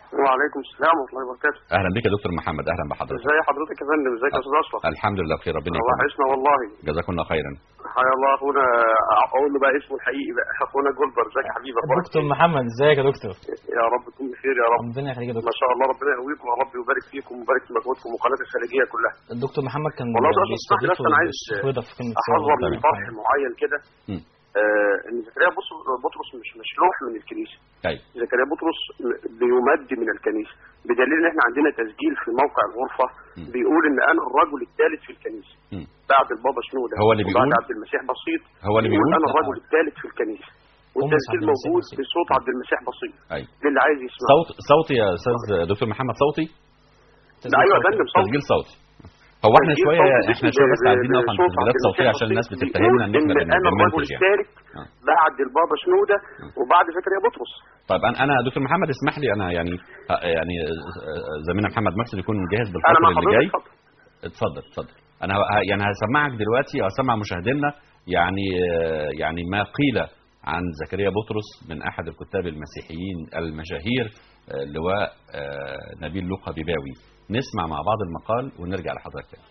وعليكم السلام ورحمه الله وبركاته اهلا بك يا دكتور محمد اهلا بحضرتك ازي حضرتك يا فندم ازيك يا استاذ اشرف الحمد لله بخير ربنا الله يكرمك وحشنا والله جزاكم الله خيرا حيا الله اخونا اقول له بقى اسمه الحقيقي بقى اخونا جولبر ازيك يا حبيبي اخبارك دكتور محمد ازيك يا دكتور يا رب تكون بخير يا رب ربنا يخليك يا ما دكتور شاء الله ربنا يقويكم يا رب ويبارك فيكم ويبارك في مجهودكم وقناه الخارجيه كلها الدكتور محمد كان والله ده اسمح لي بس بيستضيفه انا عايز الشيخ رضا في كلمة احذر سر. من طرح معين كده مم. آه ان زكريا بطرس بطرس مش مشلوح من الكنيسه طيب زكريا بطرس بيمد من الكنيسه بدليل ان احنا عندنا تسجيل في موقع الغرفه مم. بيقول ان انا الرجل الثالث في الكنيسه مم. بعد البابا شنوده هو اللي وبعد بيقول؟ عبد المسيح بسيط هو اللي بيقول انا لا. الرجل الثالث في الكنيسه والتسجيل عبد المسيح موجود بسيط. بصوت عبد المسيح بسيط ايوه للي عايز يسمع صوت صوتي يا استاذ دكتور محمد صوتي ده ايوه يا فندم صوت تسجيل صوتي هو احنا تسجيل شويه صوتي احنا باسم- شويه بس عايزين نقف عند بصوت تسجيلات عبد صوتيه المسيح عشان الناس بسيط بتتهمنا ان احنا بيقول انا الرجل بنمنتج يعني الثالث آه. بعد البابا شنوده وبعد زكريا بطرس طيب انا انا دكتور محمد اسمح لي انا يعني يعني زميلنا محمد محسن يكون جاهز انا بالفصل مع اللي جاي حضرتك اتفضل. اتفضل اتفضل انا ه- يعني هسمعك دلوقتي او هسمع مشاهدينا يعني آه، يعني ما قيل عن زكريا بطرس من احد الكتاب المسيحيين المشاهير آه، اللواء آه، نبيل لوقا بيباوي نسمع مع بعض المقال ونرجع لحضرتك تاني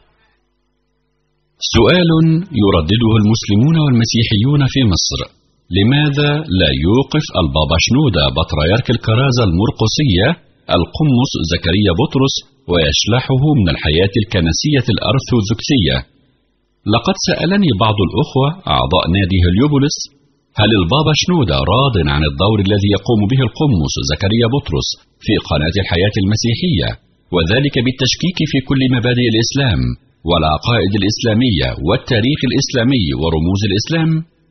سؤال يردده المسلمون والمسيحيون في مصر لماذا لا يوقف البابا شنودة بطريرك الكرازة المرقسية القمص زكريا بطرس ويشلحه من الحياة الكنسية الأرثوذكسية لقد سألني بعض الأخوة أعضاء نادي هليوبوليس هل البابا شنودة راض عن الدور الذي يقوم به القمص زكريا بطرس في قناة الحياة المسيحية وذلك بالتشكيك في كل مبادئ الإسلام والعقائد الإسلامية والتاريخ الإسلامي ورموز الإسلام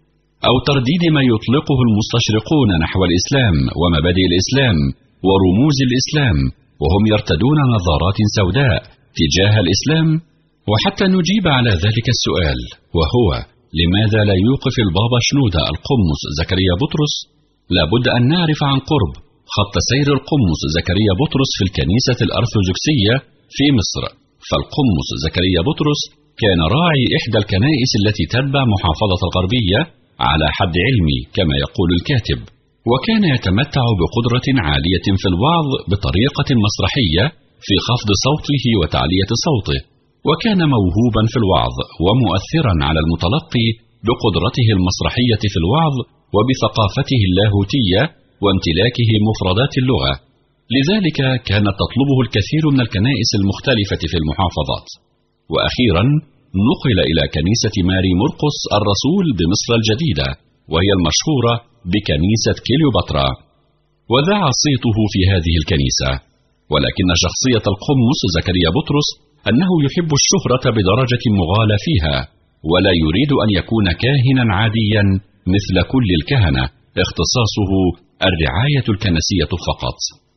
أو ترديد ما يطلقه المستشرقون نحو الإسلام ومبادئ الإسلام ورموز الإسلام وهم يرتدون نظارات سوداء تجاه الإسلام وحتى نجيب على ذلك السؤال وهو لماذا لا يوقف البابا شنودة القمص زكريا بطرس لابد أن نعرف عن قرب خط سير القمص زكريا بطرس في الكنيسة الأرثوذكسية في مصر فالقمص زكريا بطرس كان راعي إحدى الكنائس التي تتبع محافظة الغربية على حد علمي كما يقول الكاتب وكان يتمتع بقدرة عالية في الوعظ بطريقة مسرحية في خفض صوته وتعلية صوته وكان موهوبا في الوعظ ومؤثرا على المتلقي بقدرته المسرحية في الوعظ وبثقافته اللاهوتية وامتلاكه مفردات اللغة لذلك كانت تطلبه الكثير من الكنائس المختلفة في المحافظات وأخيرا نقل إلى كنيسة ماري مرقس الرسول بمصر الجديدة وهي المشهورة بكنيسة كليوباترا وذاع صيته في هذه الكنيسة ولكن شخصية القمص زكريا بطرس أنه يحب الشهرة بدرجة مغالى فيها ولا يريد أن يكون كاهنا عاديا مثل كل الكهنة اختصاصه الرعاية الكنسية فقط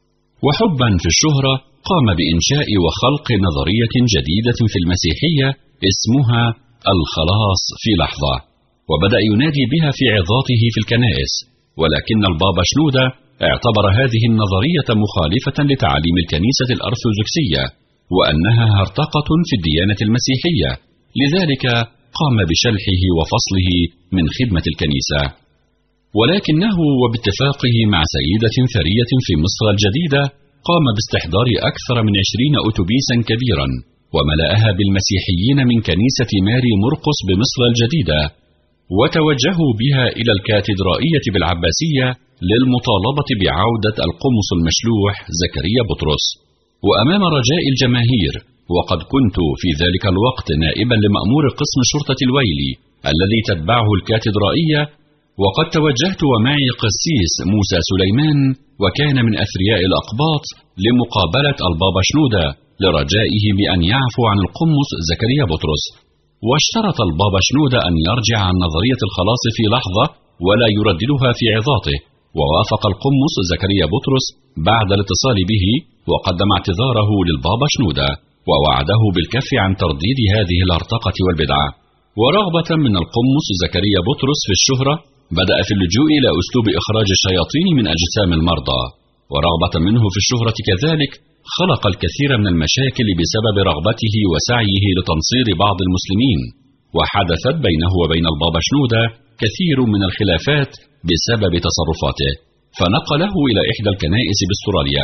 وحبا في الشهرة قام بإنشاء وخلق نظرية جديدة في المسيحية اسمها الخلاص في لحظة وبدأ ينادي بها في عظاته في الكنائس ولكن البابا شنودة اعتبر هذه النظرية مخالفة لتعاليم الكنيسة الأرثوذكسية وأنها هرطقة في الديانة المسيحية لذلك قام بشلحه وفصله من خدمة الكنيسة ولكنه وباتفاقه مع سيدة ثرية في مصر الجديدة قام باستحضار أكثر من عشرين أتوبيسا كبيرا وملأها بالمسيحيين من كنيسة ماري مرقس بمصر الجديدة وتوجهوا بها إلى الكاتدرائية بالعباسية للمطالبة بعودة القمص المشلوح زكريا بطرس وأمام رجاء الجماهير وقد كنت في ذلك الوقت نائبا لمأمور قسم شرطة الويلي الذي تتبعه الكاتدرائية وقد توجهت ومعي قسيس موسى سليمان وكان من أثرياء الأقباط لمقابلة البابا شنودة لرجائه بأن يعفو عن القمص زكريا بطرس واشترط البابا شنودة أن يرجع عن نظرية الخلاص في لحظة ولا يرددها في عظاته ووافق القمص زكريا بطرس بعد الاتصال به وقدم اعتذاره للبابا شنودة ووعده بالكف عن ترديد هذه الهرطقة والبدعة ورغبة من القمص زكريا بطرس في الشهرة بدأ في اللجوء إلى أسلوب إخراج الشياطين من أجسام المرضى ورغبة منه في الشهرة كذلك خلق الكثير من المشاكل بسبب رغبته وسعيه لتنصير بعض المسلمين وحدثت بينه وبين البابا شنودة كثير من الخلافات بسبب تصرفاته فنقله إلى إحدى الكنائس باستراليا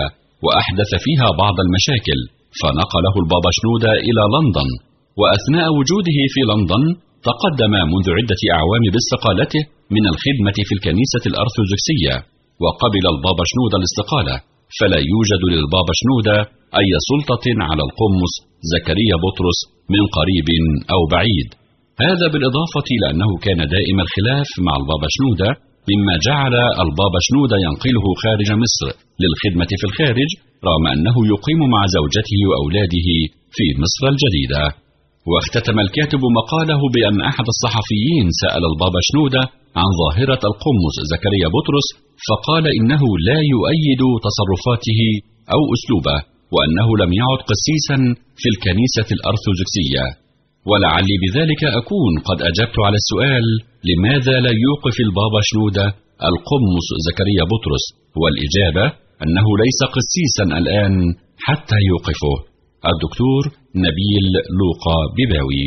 وأحدث فيها بعض المشاكل فنقله البابا شنودة إلى لندن وأثناء وجوده في لندن تقدم منذ عدة أعوام باستقالته من الخدمة في الكنيسة الأرثوذكسية وقبل البابا شنودة الاستقالة فلا يوجد للبابا شنودة أي سلطة على القمص زكريا بطرس من قريب أو بعيد هذا بالإضافة إلى أنه كان دائم الخلاف مع البابا شنودة مما جعل البابا شنودة ينقله خارج مصر للخدمة في الخارج رغم أنه يقيم مع زوجته وأولاده في مصر الجديدة واختتم الكاتب مقاله بأن أحد الصحفيين سأل البابا شنودة عن ظاهرة القمص زكريا بطرس فقال إنه لا يؤيد تصرفاته أو أسلوبه وأنه لم يعد قسيسا في الكنيسة الأرثوذكسية ولعلي بذلك أكون قد أجبت على السؤال لماذا لا يوقف البابا شنودة القمص زكريا بطرس والإجابة أنه ليس قسيسا الآن حتى يوقفه الدكتور نبيل لوقا بباوي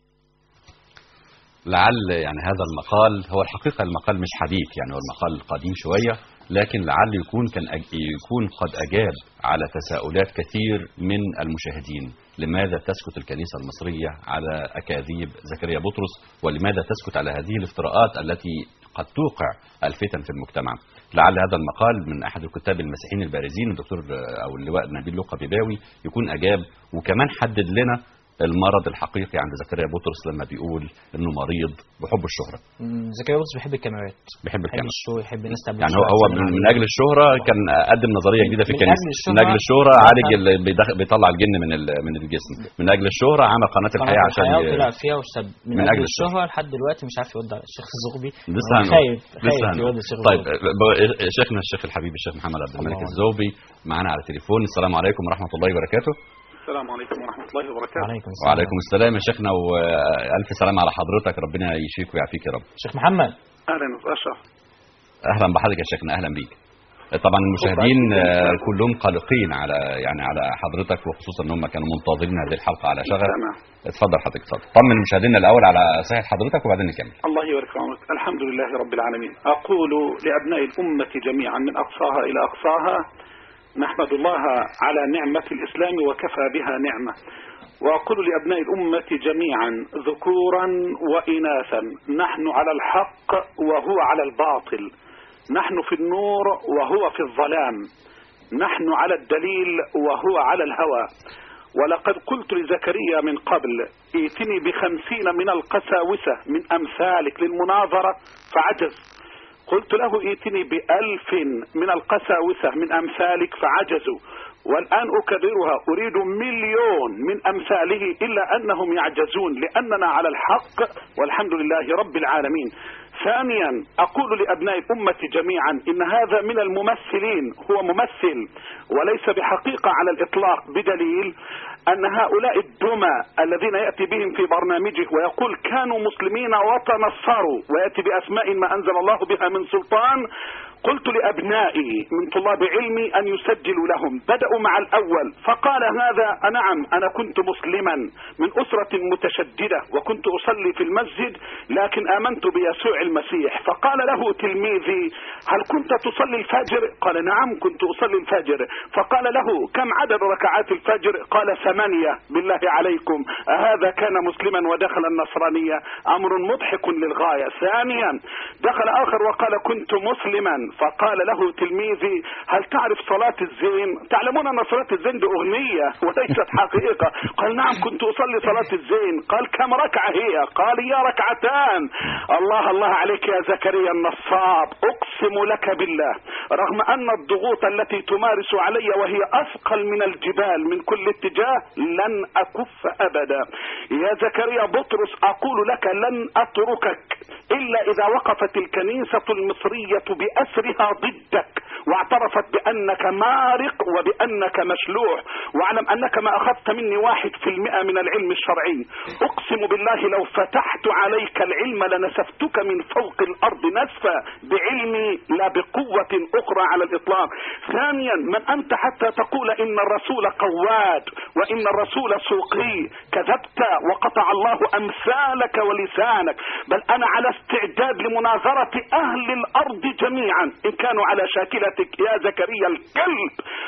لعل يعني هذا المقال هو الحقيقة المقال مش حديث يعني هو المقال قديم شوية لكن لعل يكون كان أج... يكون قد أجاب على تساؤلات كثير من المشاهدين لماذا تسكت الكنيسة المصرية على أكاذيب زكريا بطرس ولماذا تسكت على هذه الافتراءات التي قد توقع الفتن في المجتمع لعل هذا المقال من أحد الكتاب المسيحيين البارزين الدكتور أو اللواء نبيل لوقا بيباوي يكون أجاب وكمان حدد لنا المرض الحقيقي عند زكريا بطرس لما بيقول انه مريض بحب الشهره مم، زكريا بطرس بيحب الكاميرات بيحب بيحب الكاميرا الشو يحب الناس تعمل يعني شو هو هو أحسن من, عليه. من اجل الشهره كان قدم نظريه جديده في من الكنيسه أجل الشهرة من اجل الشهره عمل عالج قناة- اللي بيدخ- بيطلع الجن من ال- من الجسم من اجل الشهره عمل قناه قناة الحياه عشان الحياة ي- وطلع فيها وسب من, من أجل, أجل الشهرة لحد دلوقتي مش عارف يرد على الشيخ الزغبي لسه هو هنقول. خايف لسه خايف هنقول. يرد الشيخ طيب الزغبي ب- شيخنا الشيخ الحبيب الشيخ محمد عبد الملك الله الزوبي معانا على التليفون السلام عليكم ورحمه الله وبركاته السلام عليكم ورحمة الله وبركاته وعليكم السلام وعليكم السلام يا شيخنا والف سلام على حضرتك ربنا يشفيك ويعافيك يا رب شيخ محمد أهلا وسهلا اهلا بحضرتك يا شيخنا اهلا بيك طبعا المشاهدين آه، كلهم قلقين على يعني على حضرتك وخصوصا ان هم كانوا منتظرين هذه الحلقه على شغف تمام اتفضل حضرتك اتفضل طمن مشاهدينا الاول على صحه حضرتك وبعدين نكمل الله يبارك في عمرك الحمد لله رب العالمين أقول لأبناء الأمة جميعا من أقصاها إلى أقصاها نحمد الله على نعمة الإسلام وكفى بها نعمة وأقول لأبناء الأمة جميعا ذكورا وإناثا نحن على الحق وهو على الباطل نحن في النور وهو في الظلام نحن على الدليل وهو على الهوى ولقد قلت لزكريا من قبل ائتني بخمسين من القساوسة من أمثالك للمناظرة فعجز قلت له ائتني بألف من القساوسة من أمثالك فعجزوا والآن أكررها أريد مليون من أمثاله إلا أنهم يعجزون لأننا على الحق والحمد لله رب العالمين ثانيا أقول لأبناء الأمة جميعا إن هذا من الممثلين هو ممثل وليس بحقيقة على الإطلاق بدليل أن هؤلاء الدمى الذين يأتي بهم في برنامجه ويقول كانوا مسلمين وتنصروا ويأتي بأسماء ما أنزل الله بها من سلطان قلت لأبنائي من طلاب علمي أن يسجلوا لهم بدأوا مع الأول فقال هذا نعم أنا كنت مسلما من أسرة متشددة وكنت أصلي في المسجد لكن آمنت بيسوع المسيح فقال له تلميذي هل كنت تصلي الفجر قال نعم كنت أصلي الفجر فقال له كم عدد ركعات الفجر قال ثمانية بالله عليكم أهذا كان مسلما ودخل النصرانية أمر مضحك للغاية ثانيا دخل آخر وقال كنت مسلما فقال له تلميذي هل تعرف صلاة الزين تعلمون أن صلاة الزين دي أغنية وليست حقيقة قال نعم كنت أصلي صلاة الزين قال كم ركعة هي قال يا ركعتان الله الله عليك يا زكريا النصاب أقسم لك بالله رغم أن الضغوط التي تمارس علي وهي أثقل من الجبال من كل اتجاه لن أكف أبدا يا زكريا بطرس أقول لك لن أتركك إلا إذا وقفت الكنيسة المصرية بأسرها ضدك واعترفت بأنك مارق وبأنك مشلوح واعلم أنك ما أخذت مني واحد في المئة من العلم الشرعي أقسم بالله لو فتحت عليك العلم لنسفتك من فوق الأرض نسفا بعلمي لا بقوة أخرى على الإطلاق ثانيا من أنت حتى تقول إن الرسول قواد وإن الرسول سوقي كذبت وقطع الله أمثالك ولسانك بل أنا على استعداد لمناظرة أهل الأرض جميعا إن كانوا على شاكلتك يا زكريا الكلب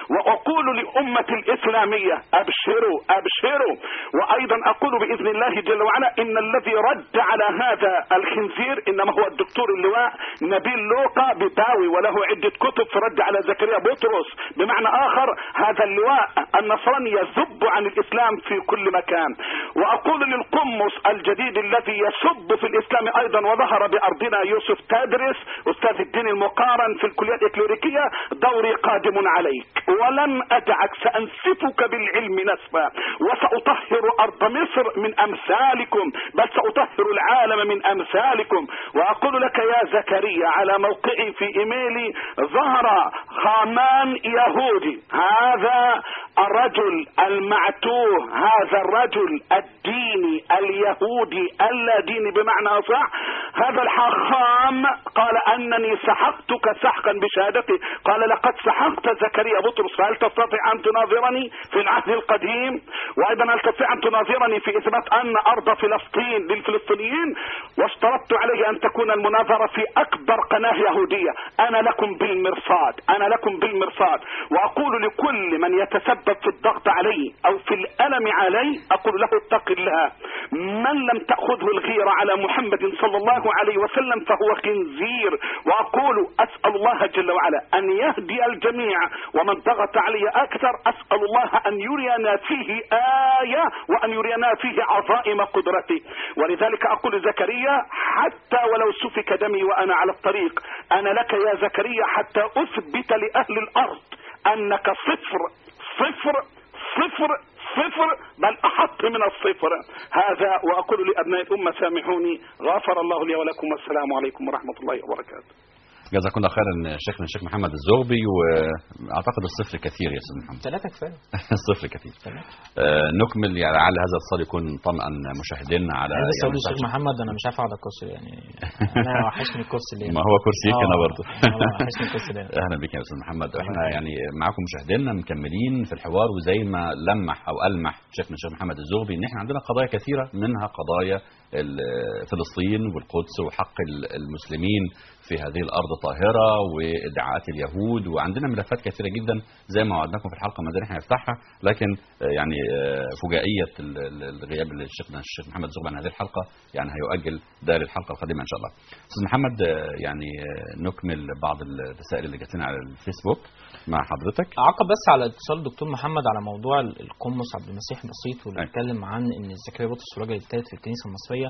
وأقول لأمة الإسلامية أبشروا أبشروا وأيضا أقول بإذن الله جل وعلا إن الذي رد على هذا الخنزير إنما هو الدكتور اللواء نبيل لوقا بتاوي وله عدة كتب في رد على زكريا بطرس بمعنى آخر هذا اللواء النصراني يذب عن الإسلام في كل مكان وأقول للقمص الجديد الذي يسب في الإسلام أيضا وظهر بأرضنا يوسف تدرس أستاذ الدين المقارن في الكلية الإكليريكية دوري قادم عليك ولن أدعك سأنسفك بالعلم نسفا وسأطهر أرض مصر من أمثالكم بل سأطهر العالم من أمثالكم وأقول لك يا زكريا على موقعي في إيميلي ظهر خامان يهودي هذا الرجل المعتوه هذا الرجل الديني اليهودي اللاديني بمعنى صح هذا الحاخام قال أنني سحقتك سحقا بشهادتي قال لقد سحقت زكريا بطرس فهل تستطيع أن تناظرني في العهد القديم وأيضا هل تستطيع أن تناظرني في إثبات أن أرض فلسطين للفلسطينيين واشترطت عليه أن تكون المناظرة في أكبر قناة يهودية أنا لكم بالمرصاد أنا لكم بالمرصاد وأقول لكل من يتسبب في الضغط علي أو في الألم علي أقول له اتق الله من لم تأخذه الغيرة على محمد صلى الله عليه وسلم فهو خنزير وأقول أسأل الله جل وعلا أن يهدي الجميع ومن ضغط علي أكثر أسأل الله أن يرينا فيه آية وأن يرينا فيه عظائم قدرته ولذلك أقول زكريا حتى ولو سفك دمي وأنا على الطريق أنا لك يا زكريا حتى أثبت لأهل الأرض أنك صفر صفر صفر صفر بل أحط من الصفر هذا وأقول لأبناء الأمة سامحوني غفر الله لي ولكم والسلام عليكم ورحمة الله وبركاته جزاكم الله خيرا شيخنا الشيخ محمد الزغبي واعتقد الصفر كثير يا استاذ محمد ثلاثة كفاية الصفر كثير آه نكمل يعني لعل هذا الاتصال يكون طمئا مشاهدينا على عايز يعني اسال الشيخ محمد انا مش عارف اقعد على الكرسي يعني انا وحشني الكرسي اللي ما هو كرسيك هنا برضه والله وحشني الكرسي ده اهلا بك يا استاذ محمد احنا يعني معاكم مشاهدينا مكملين في الحوار وزي ما لمح او المح شيخنا الشيخ محمد الزغبي ان احنا عندنا قضايا كثيره منها قضايا ال- فلسطين والقدس وحق ال- المسلمين في هذه الارض طاهره وادعاءات اليهود وعندنا ملفات كثيره جدا زي ما وعدناكم في الحلقه ما زلنا احنا نفتحها لكن آه، يعني آه، فجائيه ال- ال- الغياب لشيخنا الشيخ محمد الزغبي عن هذه الحلقه يعني هيؤجل ده للحلقه القادمه ان شاء الله. استاذ محمد آه، يعني آه، نكمل بعض الرسائل اللي جات لنا على الفيسبوك مع حضرتك. اعقب بس على اتصال الدكتور محمد على موضوع ال- القمص عبد المسيح بسيط واللي أيوة. اتكلم عن ان زكريا بطرس الراجل الثالث في الكنيسه المصريه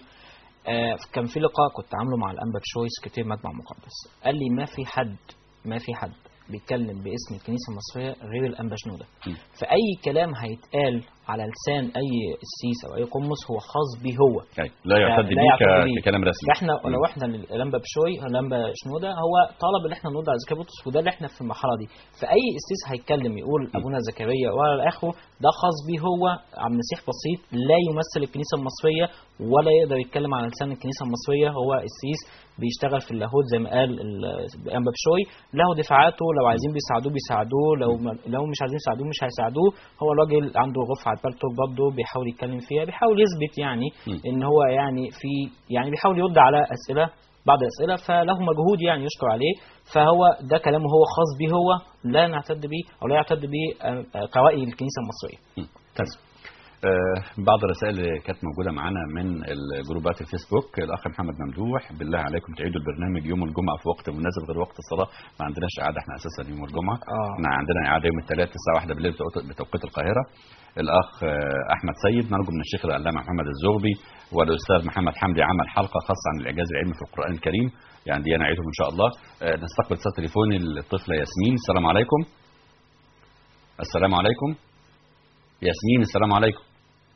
آه كان في لقاء كنت عامله مع الانبا تشويس كتير مجمع مقدس قال لي ما في حد ما في حد بيتكلم باسم الكنيسه المصريه غير الانبا شنوده م. فاي كلام هيتقال على لسان اي قسيس او اي قمص هو خاص بيه هو أي. لا يعتد لا به يعتد ك- بيه. ككلام رسمي. احنا مم. لو احنا الانبا بشوي الانبا شنوده هو طلب ان احنا نرد على زكريا بطرس وده اللي احنا في المرحله دي فاي قسيس هيتكلم يقول ابونا زكريا ولا اخره ده خاص بيه هو عبد المسيح بسيط لا يمثل الكنيسه المصريه ولا يقدر يتكلم على لسان الكنيسه المصريه هو قسيس بيشتغل في اللاهوت زي ما قال ال- الانبا بشوي له دفاعاته لو عايزين بيساعدوه بيساعدوه لو ما لو مش عايزين يساعدوه مش هيساعدوه هو الراجل عنده غرفه على البالتوك برضه بيحاول يتكلم فيها بيحاول يثبت يعني م. ان هو يعني في يعني بيحاول يرد على اسئله بعض الاسئله فله مجهود يعني يشكر عليه فهو ده كلامه هو خاص به هو لا نعتد به او لا يعتد به آه، آه، قوائل الكنيسه المصريه تمام. آه، بعض الرسائل اللي كانت موجوده معانا من الجروبات الفيسبوك الاخ محمد ممدوح بالله عليكم تعيدوا البرنامج يوم الجمعه في وقت مناسب غير وقت الصلاه ما عندناش اعاده احنا اساسا يوم الجمعه آه. احنا عندنا اعاده يوم الثلاث الساعه 1 بالليل بتوقيت- بتوقيت القاهره الاخ آه، احمد سيد نرجو من الشيخ العلامه محمد الزغبي والاستاذ محمد حمدي عمل حلقه خاصه عن الاعجاز العلمي في القران الكريم يعني دي انا اعيدهم ان شاء الله آه، نستقبل اتصال تليفوني الطفله ياسمين السلام عليكم السلام عليكم ياسمين السلام عليكم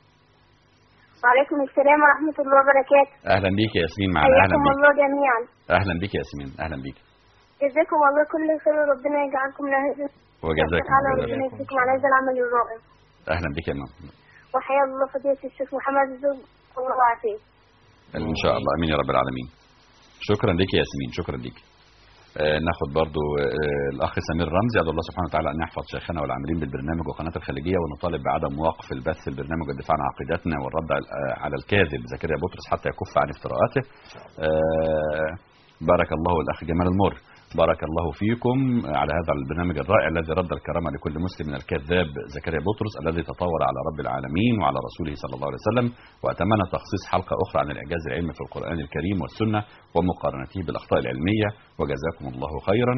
وعليكم السلام ورحمة الله وبركاته اهلا بيك يا ياسمين معنا اهلا حياكم بيك الله جميعا اهلا بيك يا ياسمين اهلا بيك جزاكم الله كل خير وربنا يجعلكم له وجزاكم على الله ربنا خير. يجزيكم على هذا العمل الرائع اهلا بك يا ماما وحيا الله فضيلة الشيخ محمد الزوج الله وعافيه ان شاء الله امين يا رب العالمين شكرا لك يا ياسمين شكرا لك آه ناخد برضو آه الاخ سمير رمزي ادعو الله سبحانه وتعالى ان يحفظ شيخنا والعاملين بالبرنامج وقناه الخليجيه ونطالب بعدم وقف البث في البرنامج والدفاع عن عقيدتنا والرد على- آه، على الكاذب زكريا بطرس حتى يكف عن افتراءاته آه بارك الله الاخ جمال المر بارك الله فيكم على هذا البرنامج الرائع الذي رد الكرامة لكل مسلم من الكذاب زكريا بطرس الذي تطاول على رب العالمين وعلى رسوله صلى الله عليه وسلم وأتمنى تخصيص حلقة أخرى عن الإعجاز العلمي في القرآن الكريم والسنة ومقارنته بالأخطاء العلمية وجزاكم الله خيرا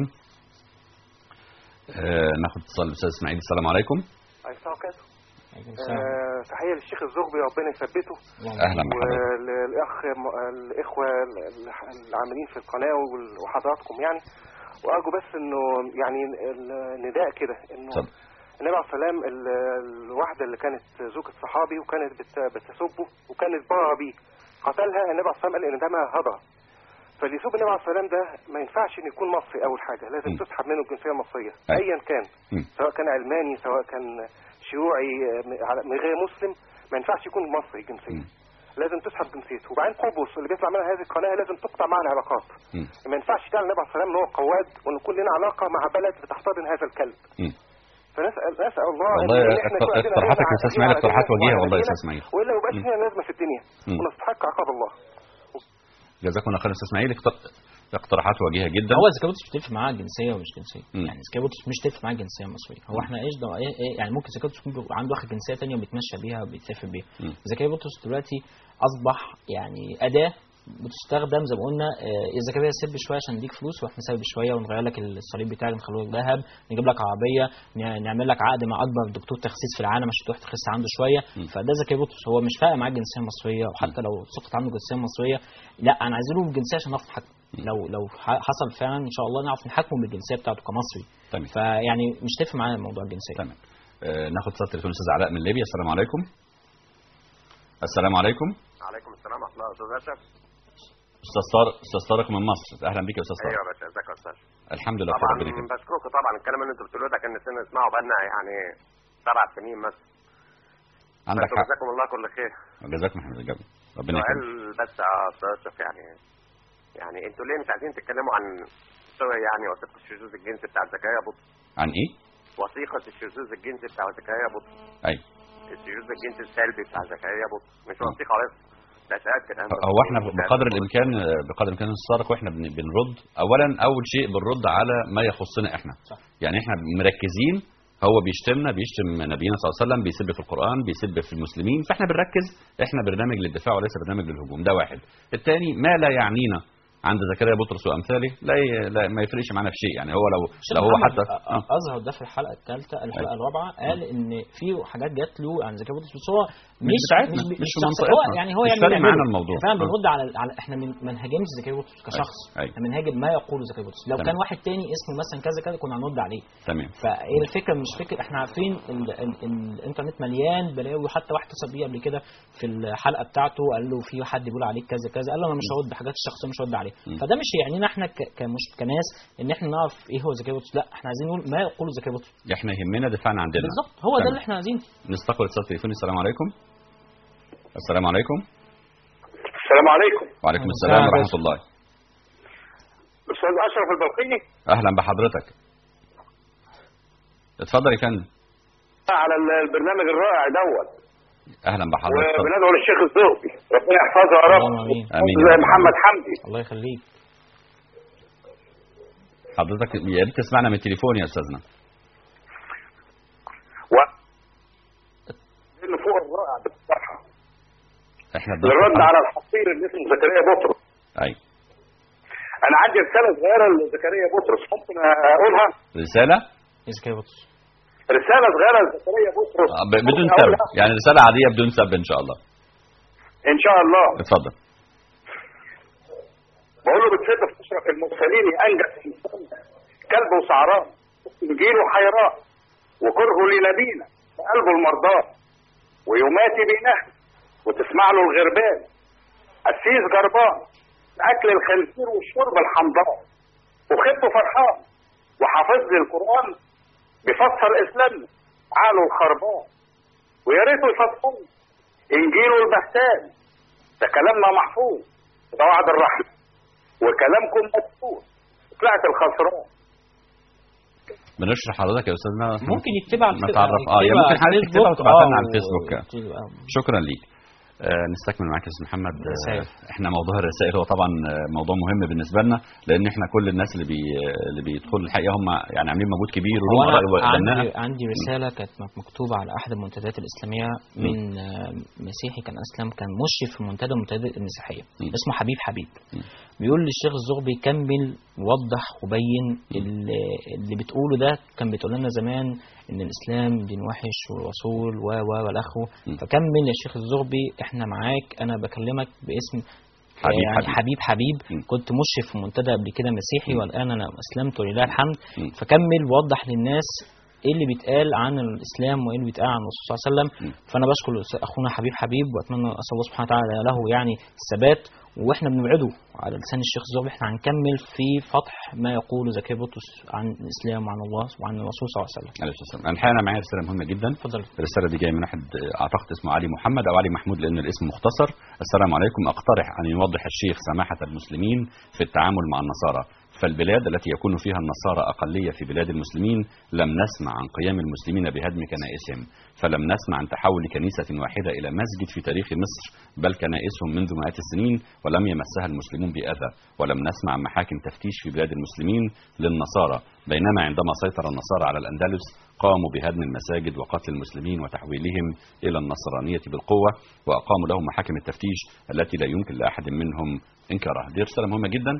آه، ناخد اتصال الأستاذ إسماعيل السلام عليكم السلام عليكم عليكم السلام. آه، تحية للشيخ الزغبي ربنا يثبته أهلا بحضرتك وللأخ الإخوة ال- العاملين في القناة وال- وحضراتكم يعني وأرجو بس إنه يعني النداء كده إنه اتفضل. النبي عليه السلام ال- الواحدة اللي كانت زوجة صحابي وكانت بت- بتسبه وكانت بارة بيه قتلها النبي عليه السلام قال إن دمها هدر فاللي يسب النبي عليه السلام ده ما ينفعش إنه يكون مصري أول حاجة لازم م. تسحب منه الجنسية المصرية أي. أيا كان م. سواء كان علماني سواء كان شيوعي آه، م- على- من غير مسلم ما ينفعش يكون مصري جنسية م. لازم تسحب جنسيته وبعدين قبرص اللي بيطلع منها هذه القناه لازم تقطع معها العلاقات م. ما ينفعش تعمل النبي عليه الصلاه والسلام ان هو قواد وان يكون لنا علاقه مع بلد بتحتضن هذا الكلب م. فنسال نسال الله والله إن إحنا يكون عندنا اقتراحاتك يا علم استاذ على اسماعيل ديننا اقتراحات وعلى وجيهه ديننا والله يا استاذ اسماعيل والا ما يبقاش م. لنا لازمه في الدنيا م. ونستحق عقاب الله جزاكم الله خير يا استاذ اسماعيل اقت- اقتراحات وجيهه جدا هو زكاة بطرس مش تفرق معاه جنسيه ومش جنسيه مم. يعني زكاة بطرس مش تفرق معاه جنسيه مصريه هو احنا ايش ده ايه ايه يعني ممكن زكاة بطرس يكون بيبقى عنده واخد جنسيه ثانيه وبيتمشى بيها وبيتسافر بيها مم. زكاة بطرس دلوقتي اصبح يعني اداه بتستخدم زي ما قلنا آه، اذا كان سيب شويه عشان نديك فلوس واحنا نسيب شويه ونغير لك الصليب بتاعك نخليه لك ذهب نجيب لك عربيه ن- نعمل لك عقد مع اكبر دكتور تخسيس في العالم عشان تروح تخس عنده شويه مم. فده زكاة بطرس هو مش فارق معاه الجنسيه المصريه وحتى لو سقط عنده الجنسيه المصريه لا انا عايزينه بالجنسيه عشان نعرف نحاكمه لو لو ح- حصل فعلا ان شاء الله نعرف نحاكمه بالجنسيه بتاعته كمصري تمام فيعني مش تفرق معايا موضوع الجنسيه تمام آه، ناخد اتصال تليفون الاستاذ علاء من ليبيا السلام عليكم السلام عليكم عليكم السلام ورحمه الله استاذ اشرف استاذ طارق استاذ طارق من مصر اهلا بك يا استاذ ايوه طارق يا باشا ازيك يا استاذ الحمد لله بخير طبعا ربنا يكرمك بشكركم طبعا الكلام اللي انتوا بتقولوه ده كان نسينا نسمعه بقالنا يعني سبع سنين مثلا عندك بس حق جزاكم الله كل خير جزاكم الله خير ربنا سؤال يكرمك بس يا استاذ اشرف يعني يعني انتوا ليه مش عايزين تتكلموا عن سوري يعني وثيقه الشذوذ الجنسي بتاع زكريا بطرس عن ايه وثيقه الشذوذ الجنسي بتاع زكريا بطرس ايوه الشذوذ الجنسي السلبي بتاع زكريا بطرس مش وثيقه بس ده اتاكد انا هو احنا بقدر الامكان بقدر الامكان نتطرق واحنا بن- بنرد اولا اول شيء بنرد على ما يخصنا احنا صح. يعني احنا مركزين هو بيشتمنا بيشتم نبينا صلى الله عليه وسلم بيسب في القران بيسب في المسلمين فاحنا بنركز احنا برنامج للدفاع وليس برنامج للهجوم ده واحد الثاني ما لا يعنينا عند زكريا بطرس وامثاله لا, ي... لا ما يفرقش معانا في شيء يعني هو لو الشيخ لو هو محمد حتى أ- أ- اظهر ده في الحلقه الثالثه الحلقه الرابعه قال ان في حاجات جات له عن زكاه بطرس بس هو مش بتاعتنا، مش, مش في شخص- منطقتنا. هو يعني هو مش يعني فارق بيعمله. معانا الموضوع. فعلا آه. بنرد على, على احنا من- ما نهاجمش زكاه بطرس كشخص أيوة. احنا بنهاجم ما يقوله زكاه بطرس لو تمام. كان واحد تاني اسمه مثلا كذا كذا كنا هنرد عليه تمام فهي الفكره مش فكره احنا عارفين ال ال ال الانترنت مليان بلاوي وحتى واحد اتصل بيه قبل كده في الحلقه بتاعته قال له في حد بيقول عليك كذا كذا قال له انا مش هرد حاجات الشخصيه مش هرد عليه م. فده مش يعنينا احنا ك- كمش كناس ان احنا نعرف ايه هو زكاه بطرس لا احنا عايزين نقول ما يقوله زكاه بطرس احنا يهمنا دفاعنا عندنا بالظبط هو ده تمام. اللي احنا عايزينه نستقبل اتصال تليفوني السلام عليكم السلام عليكم السلام عليكم وعليكم السلام السلام عليكم. ورحمه الله استاذ اشرف البلقيني اهلا بحضرتك اتفضل يا فندم على البرنامج الرائع دوت اهلا بحضرتك اتفضل. وبندعو للشيخ الزهري ربنا يحفظه يا رب اللهم امين امين زي يا رب. محمد حمدي الله يخليك حضرتك يا ريت تسمعنا من التليفون يا استاذنا و انه فوق الرائع بصراحه احنا بنشكر الرد حضرتك. على الحصير اللي اسمه زكريا بطرس اي انا عندي رساله صغيره لزكريا بطرس ممكن اقولها رساله ايه زكاه بطرس رساله صغيره لزكريا بطرس آه، ب- بدون ممكن سب أقولها؟ يعني رساله عاديه بدون سب ان شاء الله ان شاء الله اتفضل بقول له بتسد في اشرف المرسلين انجز انسان كلب وسعران انجيل وحيران وكره لنبينا وقلبه المرضاه ويماتي بينهل وتسمع له الغربان قسيس جربان اكل الخنزير والشرب الحمضان وخبه فرحان وحافظ لي القران بيفسر اسلامنا عقله الخربان ويا ريته يفسر انجيله البهتان ده كلامنا محفوظ ده وعد الرحمه وكلامكم مكتوب طلعت الخسران بنشرح حضرتك يا استاذنا ممكن يكتبها على ما الفيس- تعرف اه يعني يكتبها ممكن على حضرتك تكتبها الفيسبوك، وتبعتها لنا آه، على الفيسبوك وتكتب- آه. شكرا ليك آه، نستكمل معاك يا استاذ محمد آه، الرسائل. احنا موضوع الرسائل هو طبعا آه، موضوع مهم بالنسبه لنا لان احنا كل الناس اللي بي اللي بيدخلوا الحقيقه هم يعني عاملين مجهود كبير هو ولهم أنا اراء عندي, بناءه عندي رسالة كانت مكتوبة على أحد المنتديات الإسلامية من آه، مسيحي كان أسلم كان مشرف في منتدى منتدى المسيحية اسمه حبيب حبيب بيقول للشيخ الزغبي كمل وضح وبين اللي, اللي بتقوله ده كان بتقول لنا زمان ان الاسلام دين وحش والرسول و و والاخو فكمل يا شيخ الزغبي احنا معاك انا بكلمك باسم حبيب يعني حبيب. حبيب حبيب كنت مشرف في منتدى قبل كده مسيحي والان انا اسلمت ولله الحمد فكمل وضح للناس ايه اللي بيتقال عن الاسلام وايه اللي بيتقال عن الرسول صلى الله عليه وسلم فانا بشكر اخونا حبيب حبيب واتمنى اسال الله سبحانه وتعالى له يعني الثبات واحنا بنوعده على لسان الشيخ الزغبي احنا هنكمل في فتح ما يقوله زكي بطرس عن الاسلام وعن الله وعن الرسول صلى الله عليه وسلم عليه الصلاه والسلام انا الحقيقه انا معايا رساله مهمه جدا اتفضل الرساله دي جايه من واحد آه، اعتقد اسمه علي محمد او علي محمود لان الاسم مختصر السلام عليكم اقترح ان يوضح الشيخ سماحه المسلمين في التعامل مع النصارى فالبلاد التي يكون فيها النصارى أقلية في بلاد المسلمين لم نسمع عن قيام المسلمين بهدم كنائسهم فلم نسمع عن تحول كنيسة واحدة إلى مسجد في تاريخ مصر بل كنائسهم منذ مئات السنين ولم يمسها المسلمون بأذى ولم نسمع عن محاكم تفتيش في بلاد المسلمين للنصارى بينما عندما سيطر النصارى على الأندلس قاموا بهدم المساجد وقتل المسلمين وتحويلهم إلى النصرانية بالقوة وأقاموا لهم محاكم التفتيش التي لا يمكن لأحد منهم إنكارها دي رسالة مهمة جدا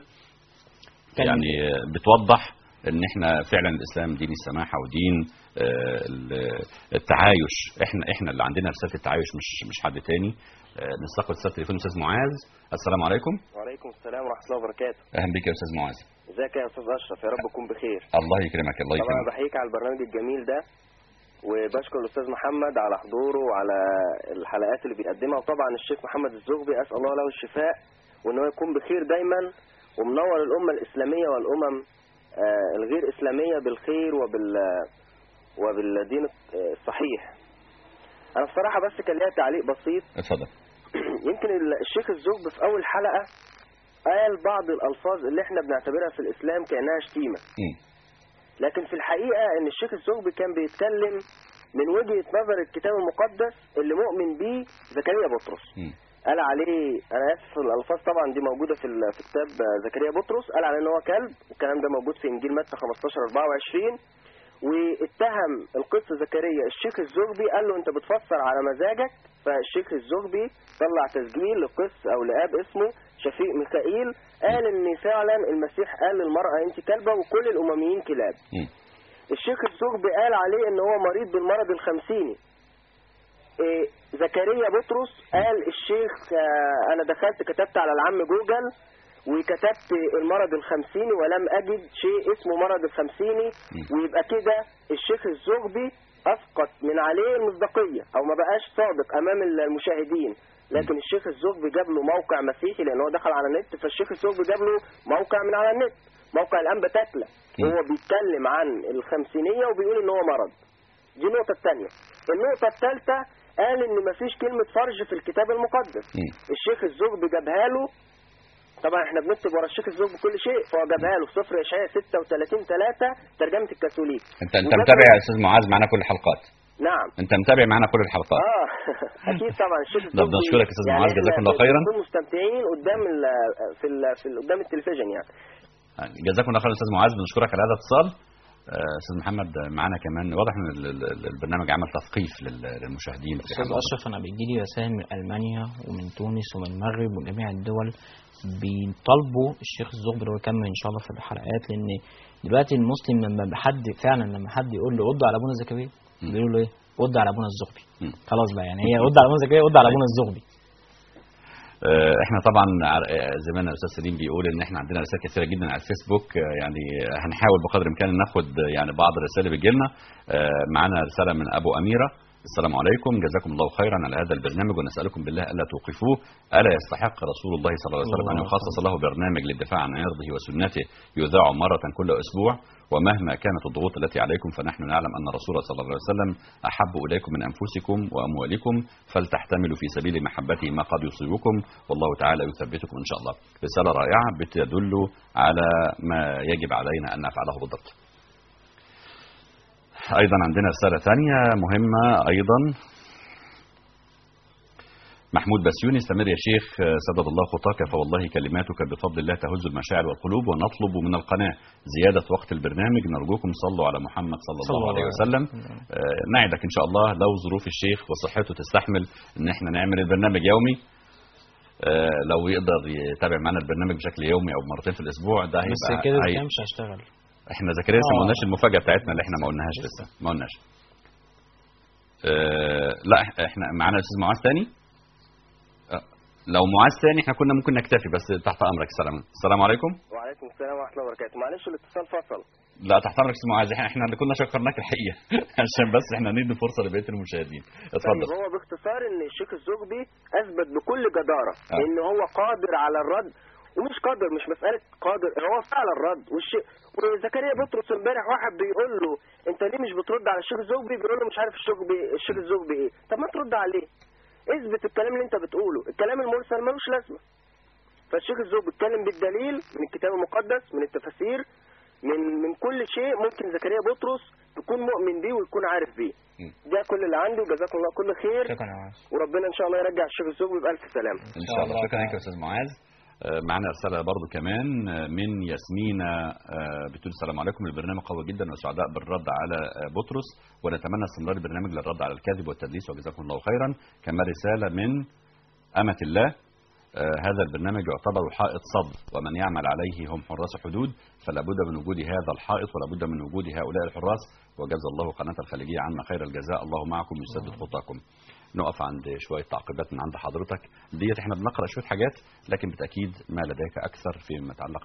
كان- يعني بتوضح ان احنا فعلا الاسلام دين السماحه ودين آه، ال- التعايش احنا احنا اللي عندنا رساله التعايش مش مش حد تاني آه، نستقبل رساله تليفون استاذ معاذ السلام عليكم وعليكم السلام ورحمه الله وبركاته اهلا بك يا استاذ معاذ ازيك يا استاذ اشرف يا رب تكون بخير الله يكرمك الله طبعا يكرمك بحييك على البرنامج الجميل ده وبشكر الاستاذ محمد على حضوره وعلى الحلقات اللي بيقدمها وطبعا الشيخ محمد الزغبي اسال الله له الشفاء وان هو يكون بخير دايما ومنور الامه الاسلاميه والامم آه، الغير اسلاميه بالخير وبال وبالدين الصحيح انا بصراحه بس كان ليا تعليق بسيط اتفضل يمكن ال- الشيخ الزغبي في اول حلقه قال بعض الالفاظ اللي احنا بنعتبرها في الاسلام كانها شتيمه مم. لكن في الحقيقه ان الشيخ الزغبي كان بيتكلم من وجهه نظر الكتاب المقدس اللي مؤمن بيه زكريا بطرس مم. قال عليه انا اسف الالفاظ طبعا دي موجوده في ال- في كتاب زكريا بطرس قال عليه ان هو كلب والكلام ده موجود في انجيل متى 15 24 واتهم القس زكريا الشيخ الزغبي قال له انت بتفسر على مزاجك فالشيخ الزغبي طلع تسجيل لقس او لاب اسمه شفيق ميكائيل قال ان فعلا المسيح قال للمراه انت كلبه وكل الامميين كلاب مم. الشيخ الزغبي قال عليه ان هو مريض بالمرض الخمسيني إيه، زكريا بطرس قال الشيخ آه، انا دخلت كتبت على العم جوجل وكتبت المرض الخمسيني ولم اجد شيء اسمه مرض الخمسيني ويبقى كده الشيخ الزغبي اسقط من عليه المصداقيه او ما بقاش صادق امام المشاهدين لكن الشيخ الزغبي جاب له موقع مسيحي لان هو دخل على النت فالشيخ الزغبي جاب له موقع من على النت موقع الانبا تاكله هو بيتكلم عن الخمسينيه وبيقول ان هو مرض دي النقطة الثانية النقطة الثالثة قال ان مفيش كلمة فرج في الكتاب المقدس الشيخ الزغبي جابها له طبعا احنا بنكتب ورا الشيخ الزغبي كل شيء فهو جابها له في سفر اشعياء 36 3 ترجمة الكاثوليك انت انت وجاب متابع له- يا استاذ معاذ معانا كل الحلقات نعم انت متابع معانا كل الحلقات اه اكيد طبعا الشيخ ده بنشكرك يا استاذ معاذ جزاك الله خيرا بنكون مستمتعين قدام ال في ال في ال قدام التلفزيون يعني جزاكم الله خيرا استاذ معاذ بنشكرك على هذا الاتصال آه، استاذ محمد معانا كمان واضح ان ال- ال- البرنامج عمل تثقيف لل- للمشاهدين في استاذ حلقة. اشرف انا بيجي لي رسائل من المانيا ومن تونس ومن المغرب وجميع الدول بيطالبوا الشيخ الزغبي اللي هو يكمل ان شاء الله في الحلقات لان دلوقتي المسلم لما حد فعلا لما حد يقول له رد على ابونا زكريا بيقولوا له ايه؟ رد على ابونا الزغبي خلاص بقى يعني هي رد على ابونا زكريا رد على ابونا الزغبي آه، احنا طبعا ع- آه، زي ما الاستاذ سليم بيقول ان احنا عندنا رسائل كثيره جدا على الفيسبوك آه، يعني هنحاول بقدر الامكان ناخد آه، يعني بعض الرسائل اللي بتجي لنا آه، معانا رساله من ابو اميره السلام عليكم جزاكم الله خيرا على هذا البرنامج ونسالكم بالله الا توقفوه الا يستحق رسول الله صلى الله عليه وسلم ان يخصص له برنامج للدفاع عن عرضه وسنته يذاع مره كل اسبوع ومهما كانت الضغوط التي عليكم فنحن نعلم ان الرسول صلى الله عليه وسلم احب اليكم من انفسكم واموالكم فلتحتملوا في سبيل محبته ما قد يصيبكم والله تعالى يثبتكم ان شاء الله. رساله رائعه بتدل على ما يجب علينا ان نفعله بالضبط. ايضا عندنا رساله ثانيه مهمه ايضا محمود بسيوني استمر يا شيخ آه، سدد الله خطاك فوالله كلماتك بفضل الله تهز المشاعر والقلوب ونطلب من القناة زيادة وقت البرنامج نرجوكم صلوا على محمد صلى صلى الله الله عليه عليه وسلم آه، نعدك إن شاء الله لو ظروف الشيخ وصحته تستحمل إن احنا نعمل البرنامج يومي آه، لو يقدر يتابع معنا البرنامج بشكل يومي او مرتين في الاسبوع ده هيبقى بس كده هي- كده مش هشتغل احنا زكريا لسه ما آه. قلناش المفاجاه بتاعتنا اللي احنا ما قلناهاش لسه ما قلناش اه لا إح- احنا معانا الاستاذ معاذ تاني آه، لو معاذ تاني احنا كنا ممكن نكتفي بس تحت امرك السلام السلام عليكم وعليكم السلام ورحمه الله وبركاته معلش الاتصال فصل لا تحت امرك استاذ معاذ احنا احنا اللي كنا شكرناك الحقيقه عشان بس احنا ندي فرصه لبقيه المشاهدين اتفضل طيب هو باختصار ان الشيخ الزغبي اثبت بكل جداره آه. ان هو قادر على الرد ومش قادر مش مساله قادر هو فعلا رد والشيء وزكريا بطرس امبارح واحد بيقول له انت ليه مش بترد على الشيخ الزغبي بيقول له مش عارف الشيخ بي- الشيخ الزغبي ايه طب ما ترد عليه اثبت الكلام اللي انت بتقوله الكلام المرسل ملوش لازمه فالشيخ الزغبي اتكلم بالدليل من الكتاب المقدس من التفاسير من من كل شيء ممكن زكريا بطرس يكون مؤمن بيه ويكون عارف بيه ده كل اللي عندي وجزاكم الله كل خير شكرا يا معاذ وربنا ان شاء الله يرجع الشيخ الزغبي بالف سلامه ان شاء الله شكرا لك يا استاذ معاذ آه، معنا رسالة برضو كمان آه، من ياسمينة آه، بتقول السلام عليكم البرنامج قوي جدا وسعداء بالرد على آه، بطرس ونتمنى استمرار البرنامج للرد على الكذب والتدليس وجزاكم الله خيرا كما رسالة من أمة الله آه، هذا البرنامج يعتبر حائط صد ومن يعمل عليه هم حراس حدود فلا بد من وجود هذا الحائط ولا بد من وجود هؤلاء الحراس وجزا الله قناة الخليجية عنا خير الجزاء الله معكم يسدد خطاكم نقف عند شوية تعقيبات من عند حضرتك ديت احنا بنقرأ شوية حاجات لكن بالتأكيد ما لديك أكثر فيما يتعلق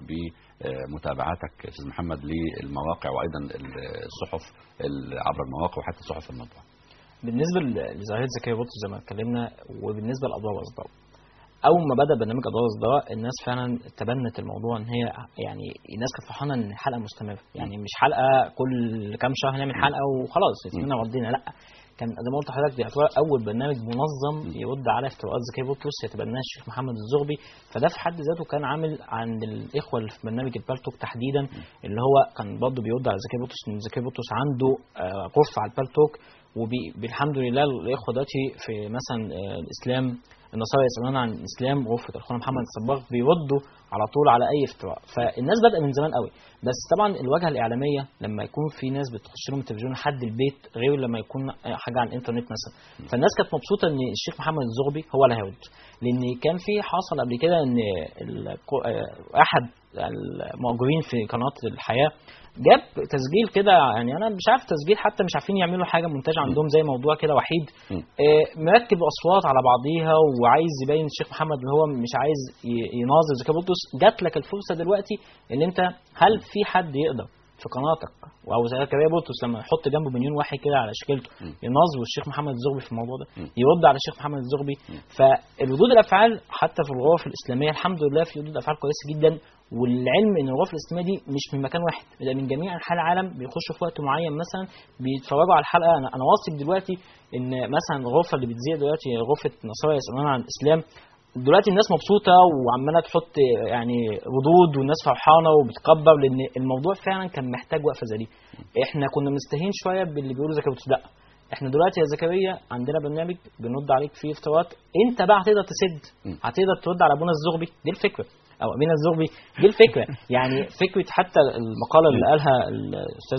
بمتابعتك أستاذ محمد للمواقع وأيضا الصحف ال- عبر المواقع وحتى صحف المطبع بالنسبه ل- لظاهره زكريا بطرس زي ما اتكلمنا وبالنسبه لاضواء واصدار اول ما بدا برنامج اضواء واصدار الناس فعلا تبنت الموضوع ان هي يعني الناس كانت فرحانه ان الحلقه مستمره يعني مش حلقه كل كام شهر نعمل حلقه وخلاص اسمنا وردينا لا كان زي ما قلت لحضرتك دي يعتبر اول برنامج منظم يرد على افتراءات زكريا بطرس يتبناه الشيخ محمد الزغبي فده في حد ذاته كان عامل عند الاخوه اللي في برنامج البالتوك تحديدا اللي هو كان برضه بيرد على زكريا بطرس ان زكريا بطرس عنده آه، غرفه على البالتوك وبالحمد لله الاخوه دلوقتي في مثلا آه، الاسلام النصارى يسالون عن الاسلام غرفه اخونا محمد الصباغ بيردوا على طول على اي افتراء فالناس بدأ من زمان قوي بس طبعا الواجهه الاعلاميه لما يكون في ناس بتخش لهم التلفزيون لحد البيت غير لما يكون حاجه على الانترنت مثلا فالناس كانت مبسوطه ان الشيخ محمد الزغبي هو اللي هيرد لان كان في حصل قبل كده ان الكو- آه، احد المؤجرين في قناه الحياه جاب تسجيل كده يعني انا مش عارف تسجيل حتى مش عارفين يعملوا حاجه منتج عندهم زي موضوع كده وحيد آه، مركب اصوات على بعضيها وعايز يبين الشيخ محمد ان هو مش عايز ي- يناظر زكي بطرس جات لك الفرصه دلوقتي ان انت هل في حد يقدر في قناتك او زكريا بطرس لما يحط جنبه مليون واحد كده على شكلته يناظر الشيخ محمد الزغبي في الموضوع ده يرد على الشيخ محمد الزغبي فالردود الافعال حتى في الغرف الاسلاميه الحمد لله في ردود افعال كويسه جدا والعلم ان الغرف الاسلاميه دي مش من مكان واحد ده من جميع انحاء العالم بيخشوا في وقت معين مثلا بيتفرجوا على الحلقه انا انا واثق دلوقتي ان مثلا الغرفه اللي بتذيع دلوقتي غرفه نصارى يسالون عن الاسلام دلوقتي الناس مبسوطه وعماله تحط يعني ردود والناس فرحانه وبتكبر لان الموضوع فعلا كان محتاج وقفه زي دي احنا كنا مستهين شويه باللي بيقولوا زكريا بطرس لا احنا دلوقتي يا زكريا عندنا برنامج بنرد عليك فيه افتراءات انت بقى هتقدر تسد هتقدر ترد على ابونا الزغبي دي الفكره او امينه الزغبي دي الفكره يعني فكره حتى المقاله اللي قالها الاستاذ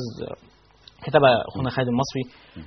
كتبها اخونا خالد المصري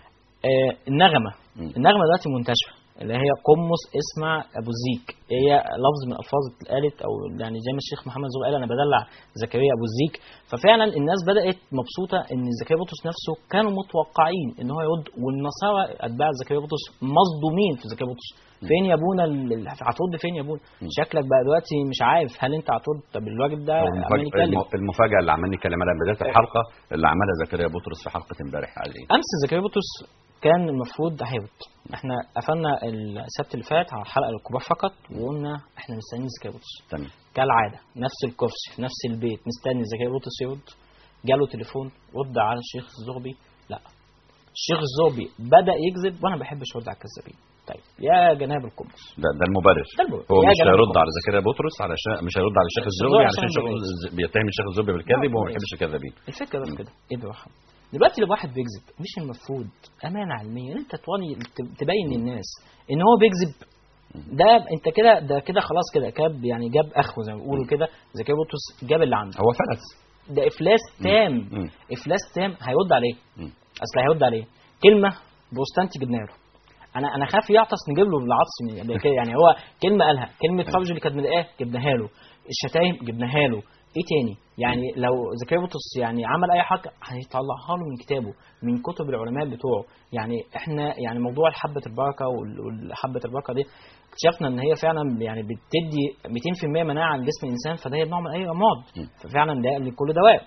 آه النغمه النغمه دلوقتي منتشره اللي هي قمص اسمع ابو الزيك هي لفظ من الالفاظ اللي اتقالت او يعني زي ما الشيخ محمد زغ قال انا بدلع زكريا ابو الزيك ففعلا الناس بدات مبسوطه ان زكريا بطرس نفسه كانوا متوقعين ان هو يرد والنصارى اتباع زكريا بطرس مصدومين في زكريا بطرس فين يا ابونا ال- هترد فين يا ابونا شكلك بقى دلوقتي مش عارف هل انت هترد طب الراجل ده أو عمال المفاجأة, يتكلم الم- المفاجأة اللي عمال نتكلم عليها من بداية الحلقة اللي عملها زكريا بطرس في حلقة امبارح قال ايه؟ امس زكريا بطرس كان المفروض هيرد احنا قفلنا السبت اللي فات على الحلقه الكبار فقط وقلنا احنا مستنيين زكريا بطرس تمام كالعاده نفس الكرسي في نفس البيت مستني زكريا بطرس يرد جاله تليفون رد على الشيخ الزغبي لا الشيخ الزغبي بدا يكذب وانا ما بحبش ارد على الكذابين طيب يا جناب القمص ده ده المبرر ده المبرر. هو يا مش جماعة هيرد على زكريا بطرس علشان مش هيرد على الشيخ الزغبي الزوبي عشان علشان الشيخ البريز. الز- بيتهم الشيخ الزوبي بالكذب وهو ما البريز. بيحبش الكذابين الفكره بس كده ايه بالراحه دلوقتي لو واحد بيكذب مش المفروض امانه علميه ان انت تواني تبين للناس ان هو بيكذب ده انت كده ده كده خلاص كده كاب يعني جاب اخره زي ما بيقولوا كده زكريا بطرس جاب اللي عنده هو فلس ده افلاس تام مم. افلاس تام هيرد عليه مم. اصل هيرد عليه كلمه بوستانتي جبنا له انا انا خاف يعطس نجيب له بالعطس من- يعني كده- يعني هو كلمه قالها كلمه فرج اللي كانت مضايقاه جبناها له الشتايم جبناها له ايه تاني يعني لو زكريا بطرس يعني عمل اي حاجه هيطلعها له من كتابه من كتب العلماء بتوعه يعني احنا يعني موضوع حبه البركه وال- والحبه البركه دي اكتشفنا ان هي فعلا يعني بتدي 200% مناعه لجسم الانسان فده هي نوع من اي امراض ففعلا ده لكل دواء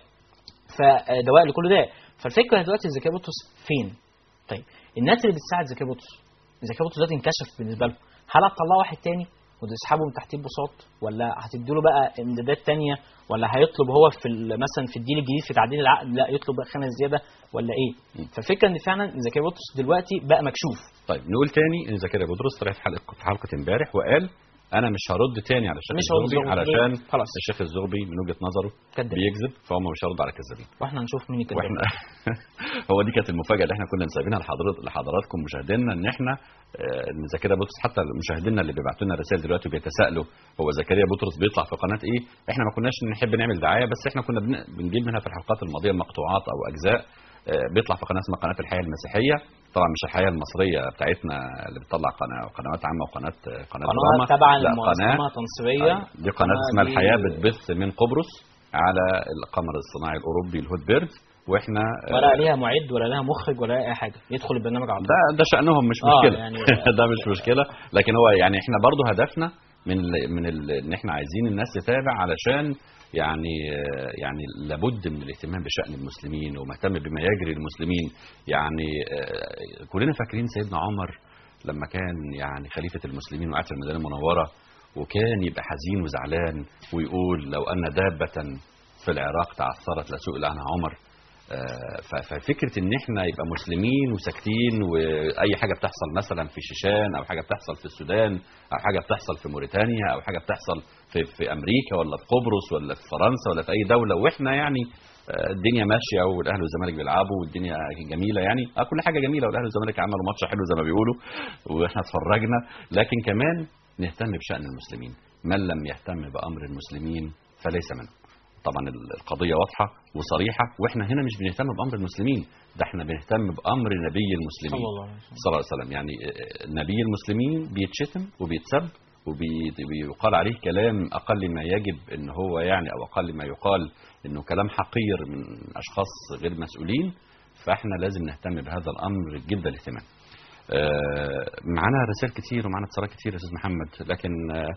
فدواء لكل داء فالفكره دلوقتي زكريا بطرس فين؟ طيب الناس اللي بتساعد زكريا بطرس زكريا بطرس دلوقتي انكشف بالنسبه له هل هتطلعوا واحد تاني وتسحبه من تحت البساط ولا هتدوا له بقى امدادات تانية ولا هيطلب هو في ال- مثلا في الديل الجديد في تعديل العقد لا يطلب بقى خمس زياده ولا ايه؟ فالفكره ان فعلا زكريا بطرس دلوقتي بقى مكشوف طيب نقول تاني ان زكريا بطرس طلع في حلقه في حلقه امبارح وقال انا مش هرد تاني على الشيخ مش هرد الزغبي زغبي. علشان خلاص. الشيخ الزغبي من وجهه نظره كذاب. بيكذب فهم مش هيرد على كذابين واحنا هنشوف مين الكذاب واحنا هو دي كانت المفاجاه اللي احنا كنا مسايبينها لحضرات لحضراتكم مشاهدينا ان احنا آه، ان زكريا بطرس حتى مشاهدينا اللي بيبعتوا لنا رسائل دلوقتي بيتساءلوا هو زكريا بطرس بيطلع في قناه ايه؟ احنا ما كناش نحب نعمل دعايه بس احنا كنا بن- بنجيب منها في الحلقات الماضيه مقطوعات او اجزاء آه، بيطلع في قناه اسمها قناه الحياه المسيحيه طبعا مش الحياه المصريه بتاعتنا اللي بتطلع قناه قنوات عامه وقناه قناه قناه دراما تبع لا المنظمه قناه تنصيريه آه، دي قناه اسمها دي- الحياه بتبث من قبرص على القمر الصناعي الاوروبي الهوت بيرد واحنا آه، ولا ليها معد ولا لها مخرج ولا لها اي حاجه يدخل البرنامج على طول ده ده شأنهم مش آه، مشكلة يعني- ده مش مشكلة لكن هو يعني احنا برضو هدفنا من ال من ال ان احنا عايزين الناس تتابع علشان يعني آه، يعني لابد من الاهتمام بشأن المسلمين ومهتم بما يجري للمسلمين يعني آه، كلنا فاكرين سيدنا عمر لما كان يعني خليفة المسلمين وقاعد في المدينة المنورة وكان يبقى حزين وزعلان ويقول لو أن دابة في العراق تعثرت لسئل عنها عمر آه، ف- ففكره ان احنا يبقى مسلمين وساكتين واي حاجه بتحصل مثلا في شيشان او حاجه بتحصل في السودان او حاجه بتحصل في موريتانيا او حاجه بتحصل في في امريكا ولا في قبرص ولا في فرنسا ولا في اي دوله واحنا يعني آه، الدنيا ماشيه والاهلي والزمالك بيلعبوا والدنيا جميله يعني اه كل حاجه جميله والاهلي والزمالك عملوا ماتش حلو زي ما بيقولوا واحنا اتفرجنا لكن كمان نهتم بشان المسلمين من لم يهتم بامر المسلمين فليس منهم طبعا القضية واضحة وصريحة واحنا هنا مش بنهتم بأمر المسلمين ده احنا بنهتم بأمر نبي المسلمين صلى الله عليه وسلم. صلى الله عليه وسلم يعني آه، نبي المسلمين بيتشتم وبيتسب وبيقال عليه كلام أقل ما يجب ان هو يعني أو أقل ما يقال انه كلام حقير من أشخاص غير مسؤولين فاحنا لازم نهتم بهذا الأمر جدا الاهتمام آه، معانا رسائل كتير ومعانا اتصالات كتير يا استاذ محمد لكن آه،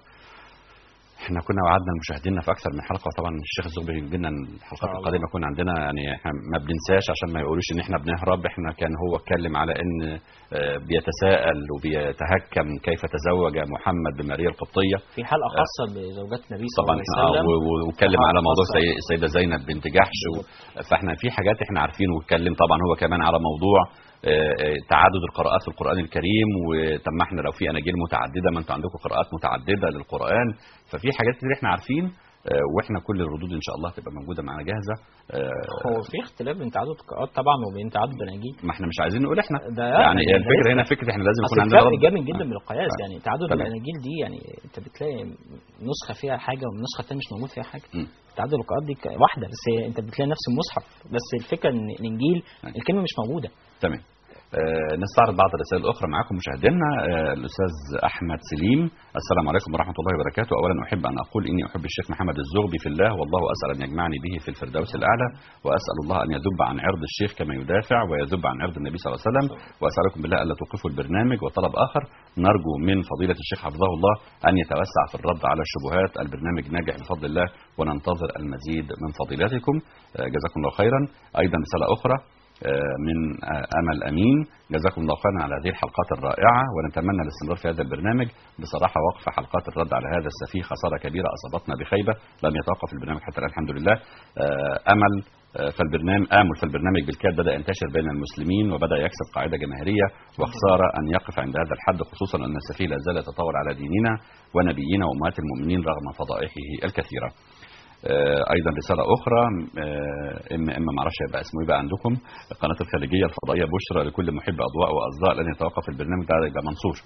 احنا كنا وعدنا مشاهدينا في اكثر من حلقه وطبعا الشيخ الزغبي يجي لنا الحلقات القادمه يكون عندنا يعني احنا ما بننساش عشان ما يقولوش ان احنا بنهرب احنا كان هو اتكلم على ان آه، بيتساءل وبيتهكم كيف تزوج محمد بماريا القبطيه في حلقه خاصه بزوجات النبي صلى طبعا الله احنا عليه آه، وسلم و- و- واتكلم على موضوع خاصة. سي- السيده زينب بنت جحش و... فاحنا في حاجات احنا عارفين واتكلم طبعا هو كمان على موضوع آه، آه، تعدد القراءات في القران الكريم وطب ما احنا لو في اناجيل متعدده ما انتوا عندكم قراءات متعدده للقران ففي حاجات كتير احنا عارفين آه، واحنا كل الردود ان شاء الله تبقى موجوده معانا جاهزه آه، هو في اختلاف بين تعدد القراءات طبعا وبين تعدد الاناجيل ما احنا مش عايزين نقول احنا ده يعني ده هي الفكره لسه. هنا فكره احنا لازم أصل يكون عندنا الفرق رد جامد جدا بالقياس آه. يعني تعدد تمام. الاناجيل دي يعني انت بتلاقي نسخه فيها حاجه والنسخه الثانيه مش موجود فيها حاجه م. تعدد القراءات دي ك- واحده بس هي انت بتلاقي نفس المصحف بس الفكره ان الانجيل الكلمه مش موجوده تمام آه، نستعرض بعض الرسائل الاخرى معاكم مشاهدينا آه، الاستاذ احمد سليم السلام عليكم ورحمه الله وبركاته اولا احب ان اقول اني احب الشيخ محمد الزغبي في الله والله اسال ان يجمعني به في الفردوس الاعلى واسال الله ان يذب عن عرض الشيخ كما يدافع ويذب عن عرض النبي صلى الله عليه وسلم واسالكم بالله الا توقفوا البرنامج وطلب اخر نرجو من فضيله الشيخ حفظه الله ان يتوسع في الرد على الشبهات البرنامج ناجح بفضل الله وننتظر المزيد من فضيلتكم آه، جزاكم الله خيرا ايضا رساله اخرى من امل امين جزاكم الله خيرا على هذه الحلقات الرائعه ونتمنى الاستمرار في هذا البرنامج بصراحه وقف حلقات الرد على هذا السفيه خساره كبيره اصابتنا بخيبه لم يتوقف البرنامج حتى الان الحمد لله آه، امل آه، فالبرنامج امل فالبرنامج بالكاد بدا ينتشر بين المسلمين وبدا يكسب قاعده جماهيريه وخساره ان يقف عند هذا الحد خصوصا ان السفيه لا زال يتطور على ديننا ونبينا وامهات المؤمنين رغم فضائحه الكثيره. آه، ايضا رساله اخرى آه، ام ام ما اعرفش هيبقى اسمه ايه بقى عندكم قناه الخليجيه الفضائيه بشرى لكل محب اضواء واصداء لن يتوقف البرنامج ده يبقى منصور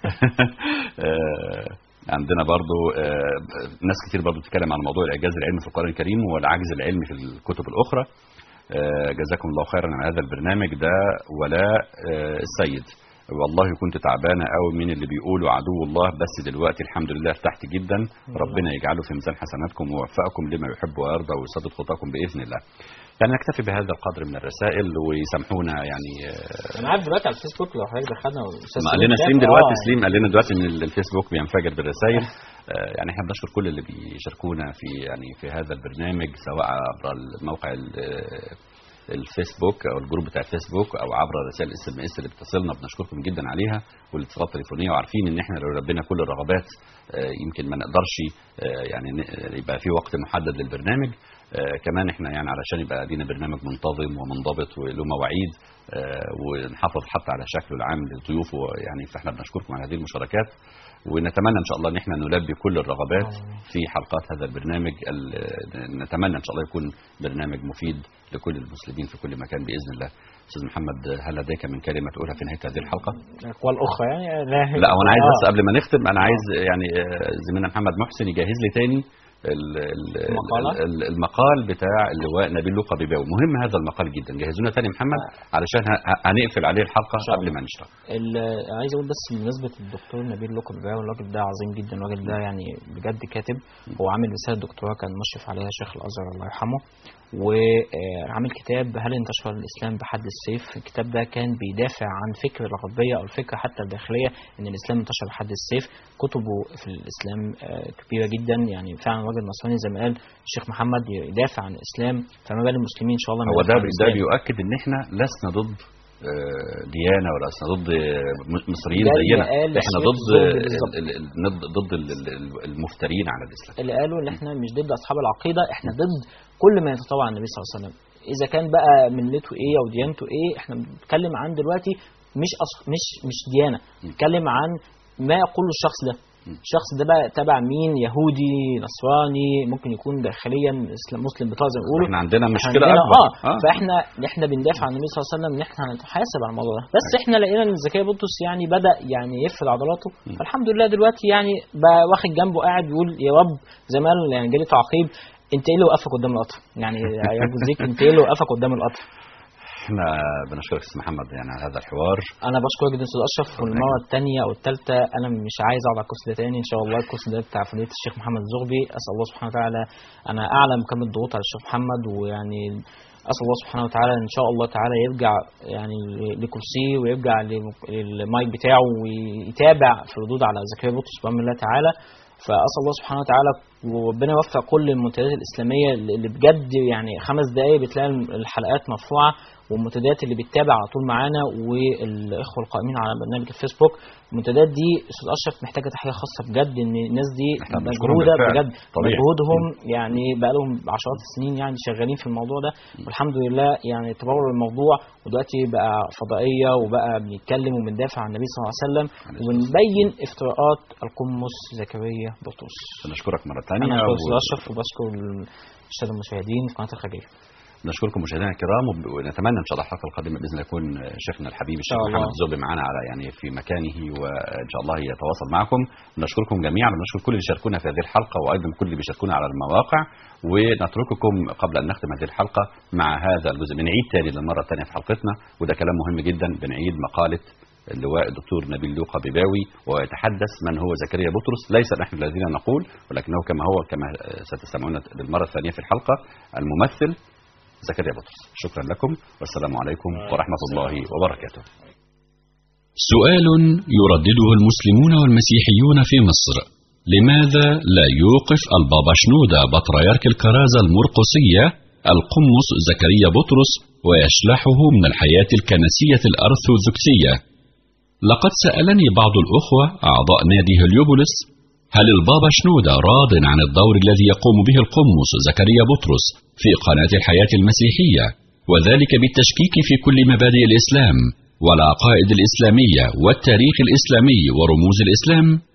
آه، عندنا برضو آه، ناس كتير برضو بتتكلم عن موضوع الاعجاز العلمي في القران الكريم والعجز العلمي في الكتب الاخرى آه، جزاكم الله خيرا على هذا البرنامج ده ولاء آه، السيد والله كنت تعبانه قوي من اللي بيقولوا عدو الله بس دلوقتي الحمد لله ارتحت جدا ربنا يجعله في ميزان حسناتكم ويوفقكم لما يحب ويرضى ويسدد خطاكم باذن الله يعني نكتفي بهذا القدر من الرسائل ويسامحونا يعني آه، انا عارف دلوقتي على الفيسبوك لو حضرتك دخلنا والأستاذ ما قال لنا شاف- سليم دلوقتي آه، سليم قال لنا دلوقتي ان الفيسبوك بينفجر بالرسائل آه، يعني احنا بنشكر كل اللي بيشاركونا في يعني في هذا البرنامج سواء عبر الموقع ال- آه، الفيسبوك او الجروب بتاع الفيسبوك او عبر رسائل الاس ام اس اللي بتصلنا بنشكركم جدا عليها والاتصالات التليفونيه وعارفين ان احنا لو ربنا كل الرغبات آه، يمكن ما نقدرش آه، يعني ن- يبقى في وقت محدد للبرنامج آه، كمان احنا يعني علشان يبقى لينا برنامج منتظم ومنضبط وله مواعيد آه، ونحافظ حتى على شكله العام لضيوفه يعني فاحنا بنشكركم على هذه المشاركات ونتمنى ان شاء الله ان احنا نلبي كل الرغبات في حلقات هذا البرنامج ال- نتمنى ان شاء الله يكون برنامج مفيد لكل المسلمين في كل مكان باذن الله استاذ محمد هل لديك من كلمه تقولها في نهايه هذه الحلقه الاقوال الاخرى يعني لا لا وانا عايز آه. بس قبل ما نختم انا عايز يعني آه، زميلنا محمد محسن يجهز لي تاني ال- ال- المقالة؟ ال- ال- المقال بتاع اللواء نبيل لوقا بيباوي مهم هذا المقال جدا جهزونا تاني محمد علشان ه- ه- هنقفل عليه الحلقه قبل ما نشتغل ال- عايز اقول بس بمناسبه الدكتور نبيل لقب البيعي الراجل ده عظيم جدا الراجل ده يعني بجد كاتب هو عامل رساله دكتوراه كان مشرف عليها شيخ الازهر الله يرحمه وعامل كتاب هل انتشر الاسلام بحد السيف الكتاب ده كان بيدافع عن فكر الغربيه او الفكره حتى الداخليه ان الاسلام انتشر بحد السيف كتبه في الاسلام آه، كبيره جدا يعني فعلا راجل نصراني زي ما قال الشيخ محمد يدافع عن الاسلام فما بال المسلمين ان شاء الله هو ندافع ده عن ده الإسلام. بيؤكد ان احنا لسنا ضد آه، ديانه ولا لسنا ضد آه، م- مصريين ده اللي زينا قال احنا سميث ضد زوبي بالظبط. ال- ال- ال- ضد ال- ال- المفترين على الاسلام اللي قالوا ان احنا مش ضد اصحاب العقيده احنا ضد كل ما يتطوع عن النبي صلى الله عليه وسلم اذا كان بقى ملته ايه او ديانته ايه احنا بنتكلم عن دلوقتي مش أص... مش مش ديانه بنتكلم عن ما يقوله الشخص ده الشخص ده بقى تبع مين يهودي نصراني ممكن يكون داخليا اسلام مسلم بطاقه زي ما بيقولوا احنا عندنا إحنا مشكله عندنا اكبر اه, آه. فاحنا احنا بندافع عن النبي صلى الله عليه وسلم ان احنا هنتحاسب على الموضوع ده بس احنا لقينا ان زكريا بطرس يعني بدا يعني يفرد عضلاته فالحمد لله دلوقتي يعني بقى واخد جنبه قاعد بيقول يا رب زي ما قالوا يعني جالي تعقيب انت ايه اللي وقفك قدام القطر؟ يعني يا ابو زيك انت ايه اللي وقفك قدام القطر؟ احنا بنشكرك استاذ محمد يعني على هذا الحوار انا بشكرك جدا استاذ اشرف والمره الثانيه او الثالثه انا مش عايز اقعد على الكرسي ده تاني ان شاء الله الكرسي ده بتاع فضيله الشيخ محمد زغبي اسال الله سبحانه وتعالى انا اعلم كم الضغوط على الشيخ محمد ويعني اسال الله سبحانه وتعالى ان شاء الله تعالى يرجع يعني لكرسيه ويرجع لم- للمايك بتاعه ويتابع في الردود على زكريا بطرس بامر الله تعالى فاسال الله سبحانه وتعالى وربنا يوفق كل المنتديات الاسلاميه اللي بجد يعني خمس دقائق بتلاقي الحلقات مرفوعه والمنتديات اللي بتتابع على طول معانا والاخوه القائمين على برنامج الفيسبوك المنتديات دي استاذ اشرف محتاجه تحيه خاصه بجد ان الناس دي احنا بنشكرهم مجهوده بالفعل. بجد طبيعي. مجهودهم يعني بقى لهم عشرات السنين يعني شغالين في الموضوع ده والحمد لله يعني تطور الموضوع ودلوقتي بقى فضائيه وبقى بنتكلم وبندافع عن النبي صلى الله عليه وسلم وبنبين افتراءات القمص زكريا بطرس بنشكرك مره ثانيه انا بشكر استاذ اشرف وبشكر الساده المشاهدين في قناه الخليجيه نشكركم مشاهدينا الكرام وب- ونتمنى ان شاء الله الحلقه القادمه باذن الله يكون شيخنا الحبيب الشيخ شاء الله. محمد الزوبي معنا على يعني في مكانه وان شاء الله يتواصل معكم نشكركم جميعا ونشكر كل اللي شاركونا في هذه الحلقه وايضا كل اللي بيشاركونا على المواقع ونترككم قبل ان نختم هذه الحلقه مع هذا الجزء بنعيد تاني للمره الثانيه في حلقتنا وده كلام مهم جدا بنعيد مقاله اللواء الدكتور نبيل لوقا بيباوي ويتحدث من هو زكريا بطرس ليس نحن الذين نقول ولكنه كما هو كما ستستمعون للمره الثانيه في الحلقه الممثل زكريا بطرس شكرا لكم والسلام عليكم ورحمة الله وبركاته سؤال يردده المسلمون والمسيحيون في مصر لماذا لا يوقف البابا شنودة بطريرك الكرازة المرقسية القمص زكريا بطرس ويشلحه من الحياة الكنسية الأرثوذكسية لقد سألني بعض الأخوة أعضاء نادي هليوبوليس هل البابا شنودة راض عن الدور الذي يقوم به القمص زكريا بطرس في قناة الحياة المسيحية وذلك بالتشكيك في كل مبادئ الإسلام والعقائد الإسلامية والتاريخ الإسلامي ورموز الإسلام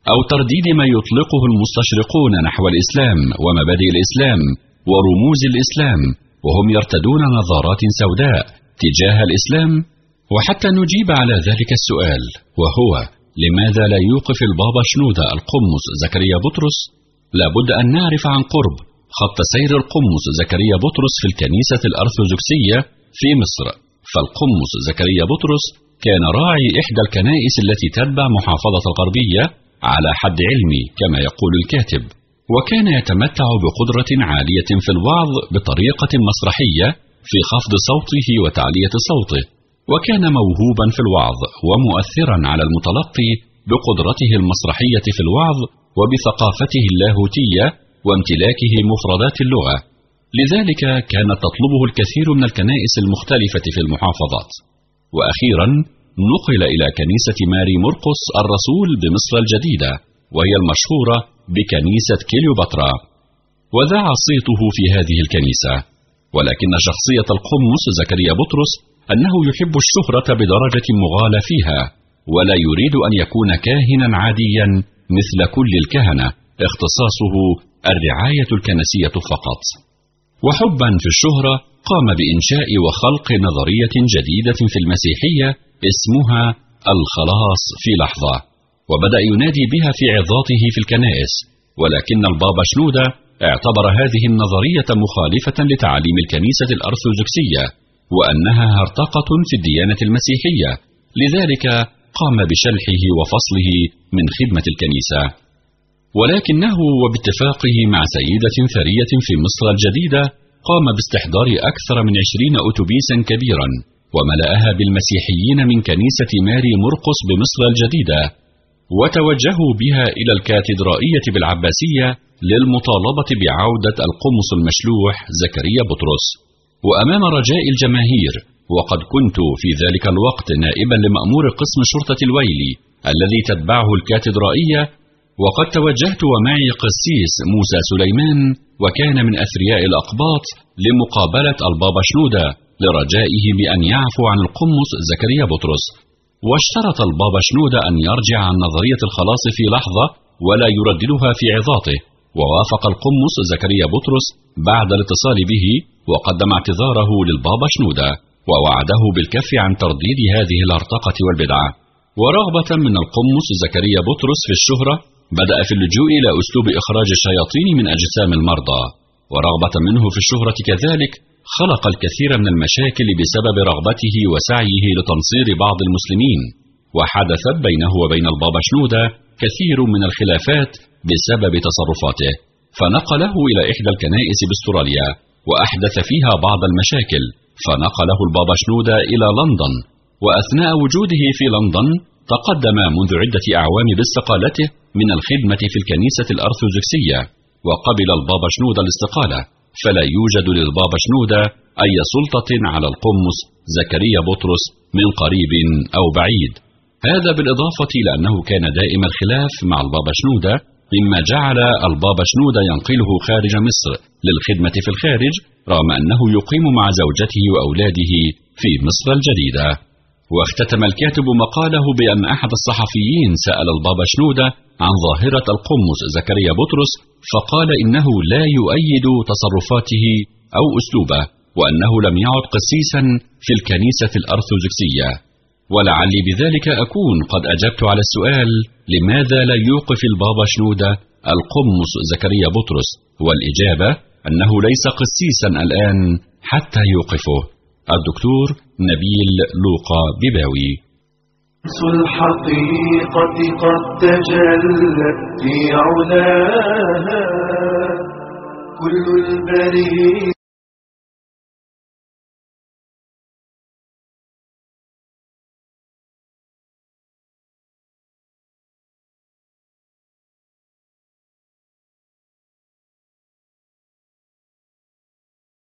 أو ترديد ما يطلقه المستشرقون نحو الإسلام ومبادئ الإسلام ورموز الإسلام وهم يرتدون نظارات سوداء تجاه الإسلام وحتى نجيب على ذلك السؤال وهو لماذا لا يوقف البابا شنودة القمص زكريا بطرس لابد أن نعرف عن قرب خط سير القمص زكريا بطرس في الكنيسة الأرثوذكسية في مصر فالقمص زكريا بطرس كان راعي إحدى الكنائس التي تتبع محافظة الغربية على حد علمي كما يقول الكاتب وكان يتمتع بقدرة عالية في الوعظ بطريقة مسرحية في خفض صوته وتعلية صوته وكان موهوبا في الوعظ ومؤثرا على المتلقي بقدرته المسرحية في الوعظ وبثقافته اللاهوتية وامتلاكه مفردات اللغة لذلك كانت تطلبه الكثير من الكنائس المختلفة في المحافظات وأخيرا نقل إلى كنيسة ماري مرقس الرسول بمصر الجديدة وهي المشهورة بكنيسة كليوباترا وذاع صيته في هذه الكنيسة ولكن شخصية القمص زكريا بطرس أنه يحب الشهرة بدرجة مغالى فيها ولا يريد أن يكون كاهنا عاديا مثل كل الكهنة اختصاصه الرعاية الكنسية فقط وحبا في الشهرة قام بإنشاء وخلق نظرية جديدة في المسيحية اسمها الخلاص في لحظة وبدأ ينادي بها في عظاته في الكنائس ولكن البابا شنودة اعتبر هذه النظرية مخالفة لتعاليم الكنيسة الأرثوذكسية وأنها هرطقة في الديانة المسيحية لذلك قام بشلحه وفصله من خدمة الكنيسة ولكنه وباتفاقه مع سيدة ثرية في مصر الجديدة قام باستحضار أكثر من عشرين أتوبيسا كبيرا وملأها بالمسيحيين من كنيسة ماري مرقس بمصر الجديدة وتوجهوا بها إلى الكاتدرائية بالعباسية للمطالبة بعودة القمص المشلوح زكريا بطرس وأمام رجاء الجماهير وقد كنت في ذلك الوقت نائبا لمأمور قسم شرطة الويلي الذي تتبعه الكاتدرائية وقد توجهت ومعي قسيس موسى سليمان وكان من أثرياء الأقباط لمقابلة البابا شنودة لرجائه بأن يعفو عن القمص زكريا بطرس واشترط البابا شنودة أن يرجع عن نظرية الخلاص في لحظة ولا يرددها في عظاته ووافق القمص زكريا بطرس بعد الاتصال به وقدم اعتذاره للبابا شنودة ووعده بالكف عن ترديد هذه الهرطقة والبدعة ورغبة من القمص زكريا بطرس في الشهرة بدأ في اللجوء إلى أسلوب إخراج الشياطين من أجسام المرضى ورغبة منه في الشهرة كذلك خلق الكثير من المشاكل بسبب رغبته وسعيه لتنصير بعض المسلمين وحدثت بينه وبين البابا شنودة كثير من الخلافات بسبب تصرفاته فنقله إلى إحدى الكنائس باستراليا وأحدث فيها بعض المشاكل فنقله البابا شنودة إلى لندن وأثناء وجوده في لندن تقدم منذ عدة أعوام باستقالته من الخدمة في الكنيسة الأرثوذكسية وقبل البابا شنودة الاستقالة فلا يوجد للبابا شنودة أي سلطة على القمص زكريا بطرس من قريب أو بعيد هذا بالإضافة إلى أنه كان دائم الخلاف مع البابا شنودة مما جعل البابا شنودة ينقله خارج مصر للخدمة في الخارج رغم أنه يقيم مع زوجته وأولاده في مصر الجديدة واختتم الكاتب مقاله بأن أحد الصحفيين سأل البابا شنودة عن ظاهرة القمص زكريا بطرس فقال إنه لا يؤيد تصرفاته أو أسلوبه وأنه لم يعد قسيسا في الكنيسة الأرثوذكسية ولعلي بذلك أكون قد أجبت على السؤال لماذا لا يوقف البابا شنودة القمص زكريا بطرس والإجابة أنه ليس قسيسا الآن حتى يوقفه الدكتور نبيل لوقا بباوي الحقيقة قد تجلت في علاها كل البريد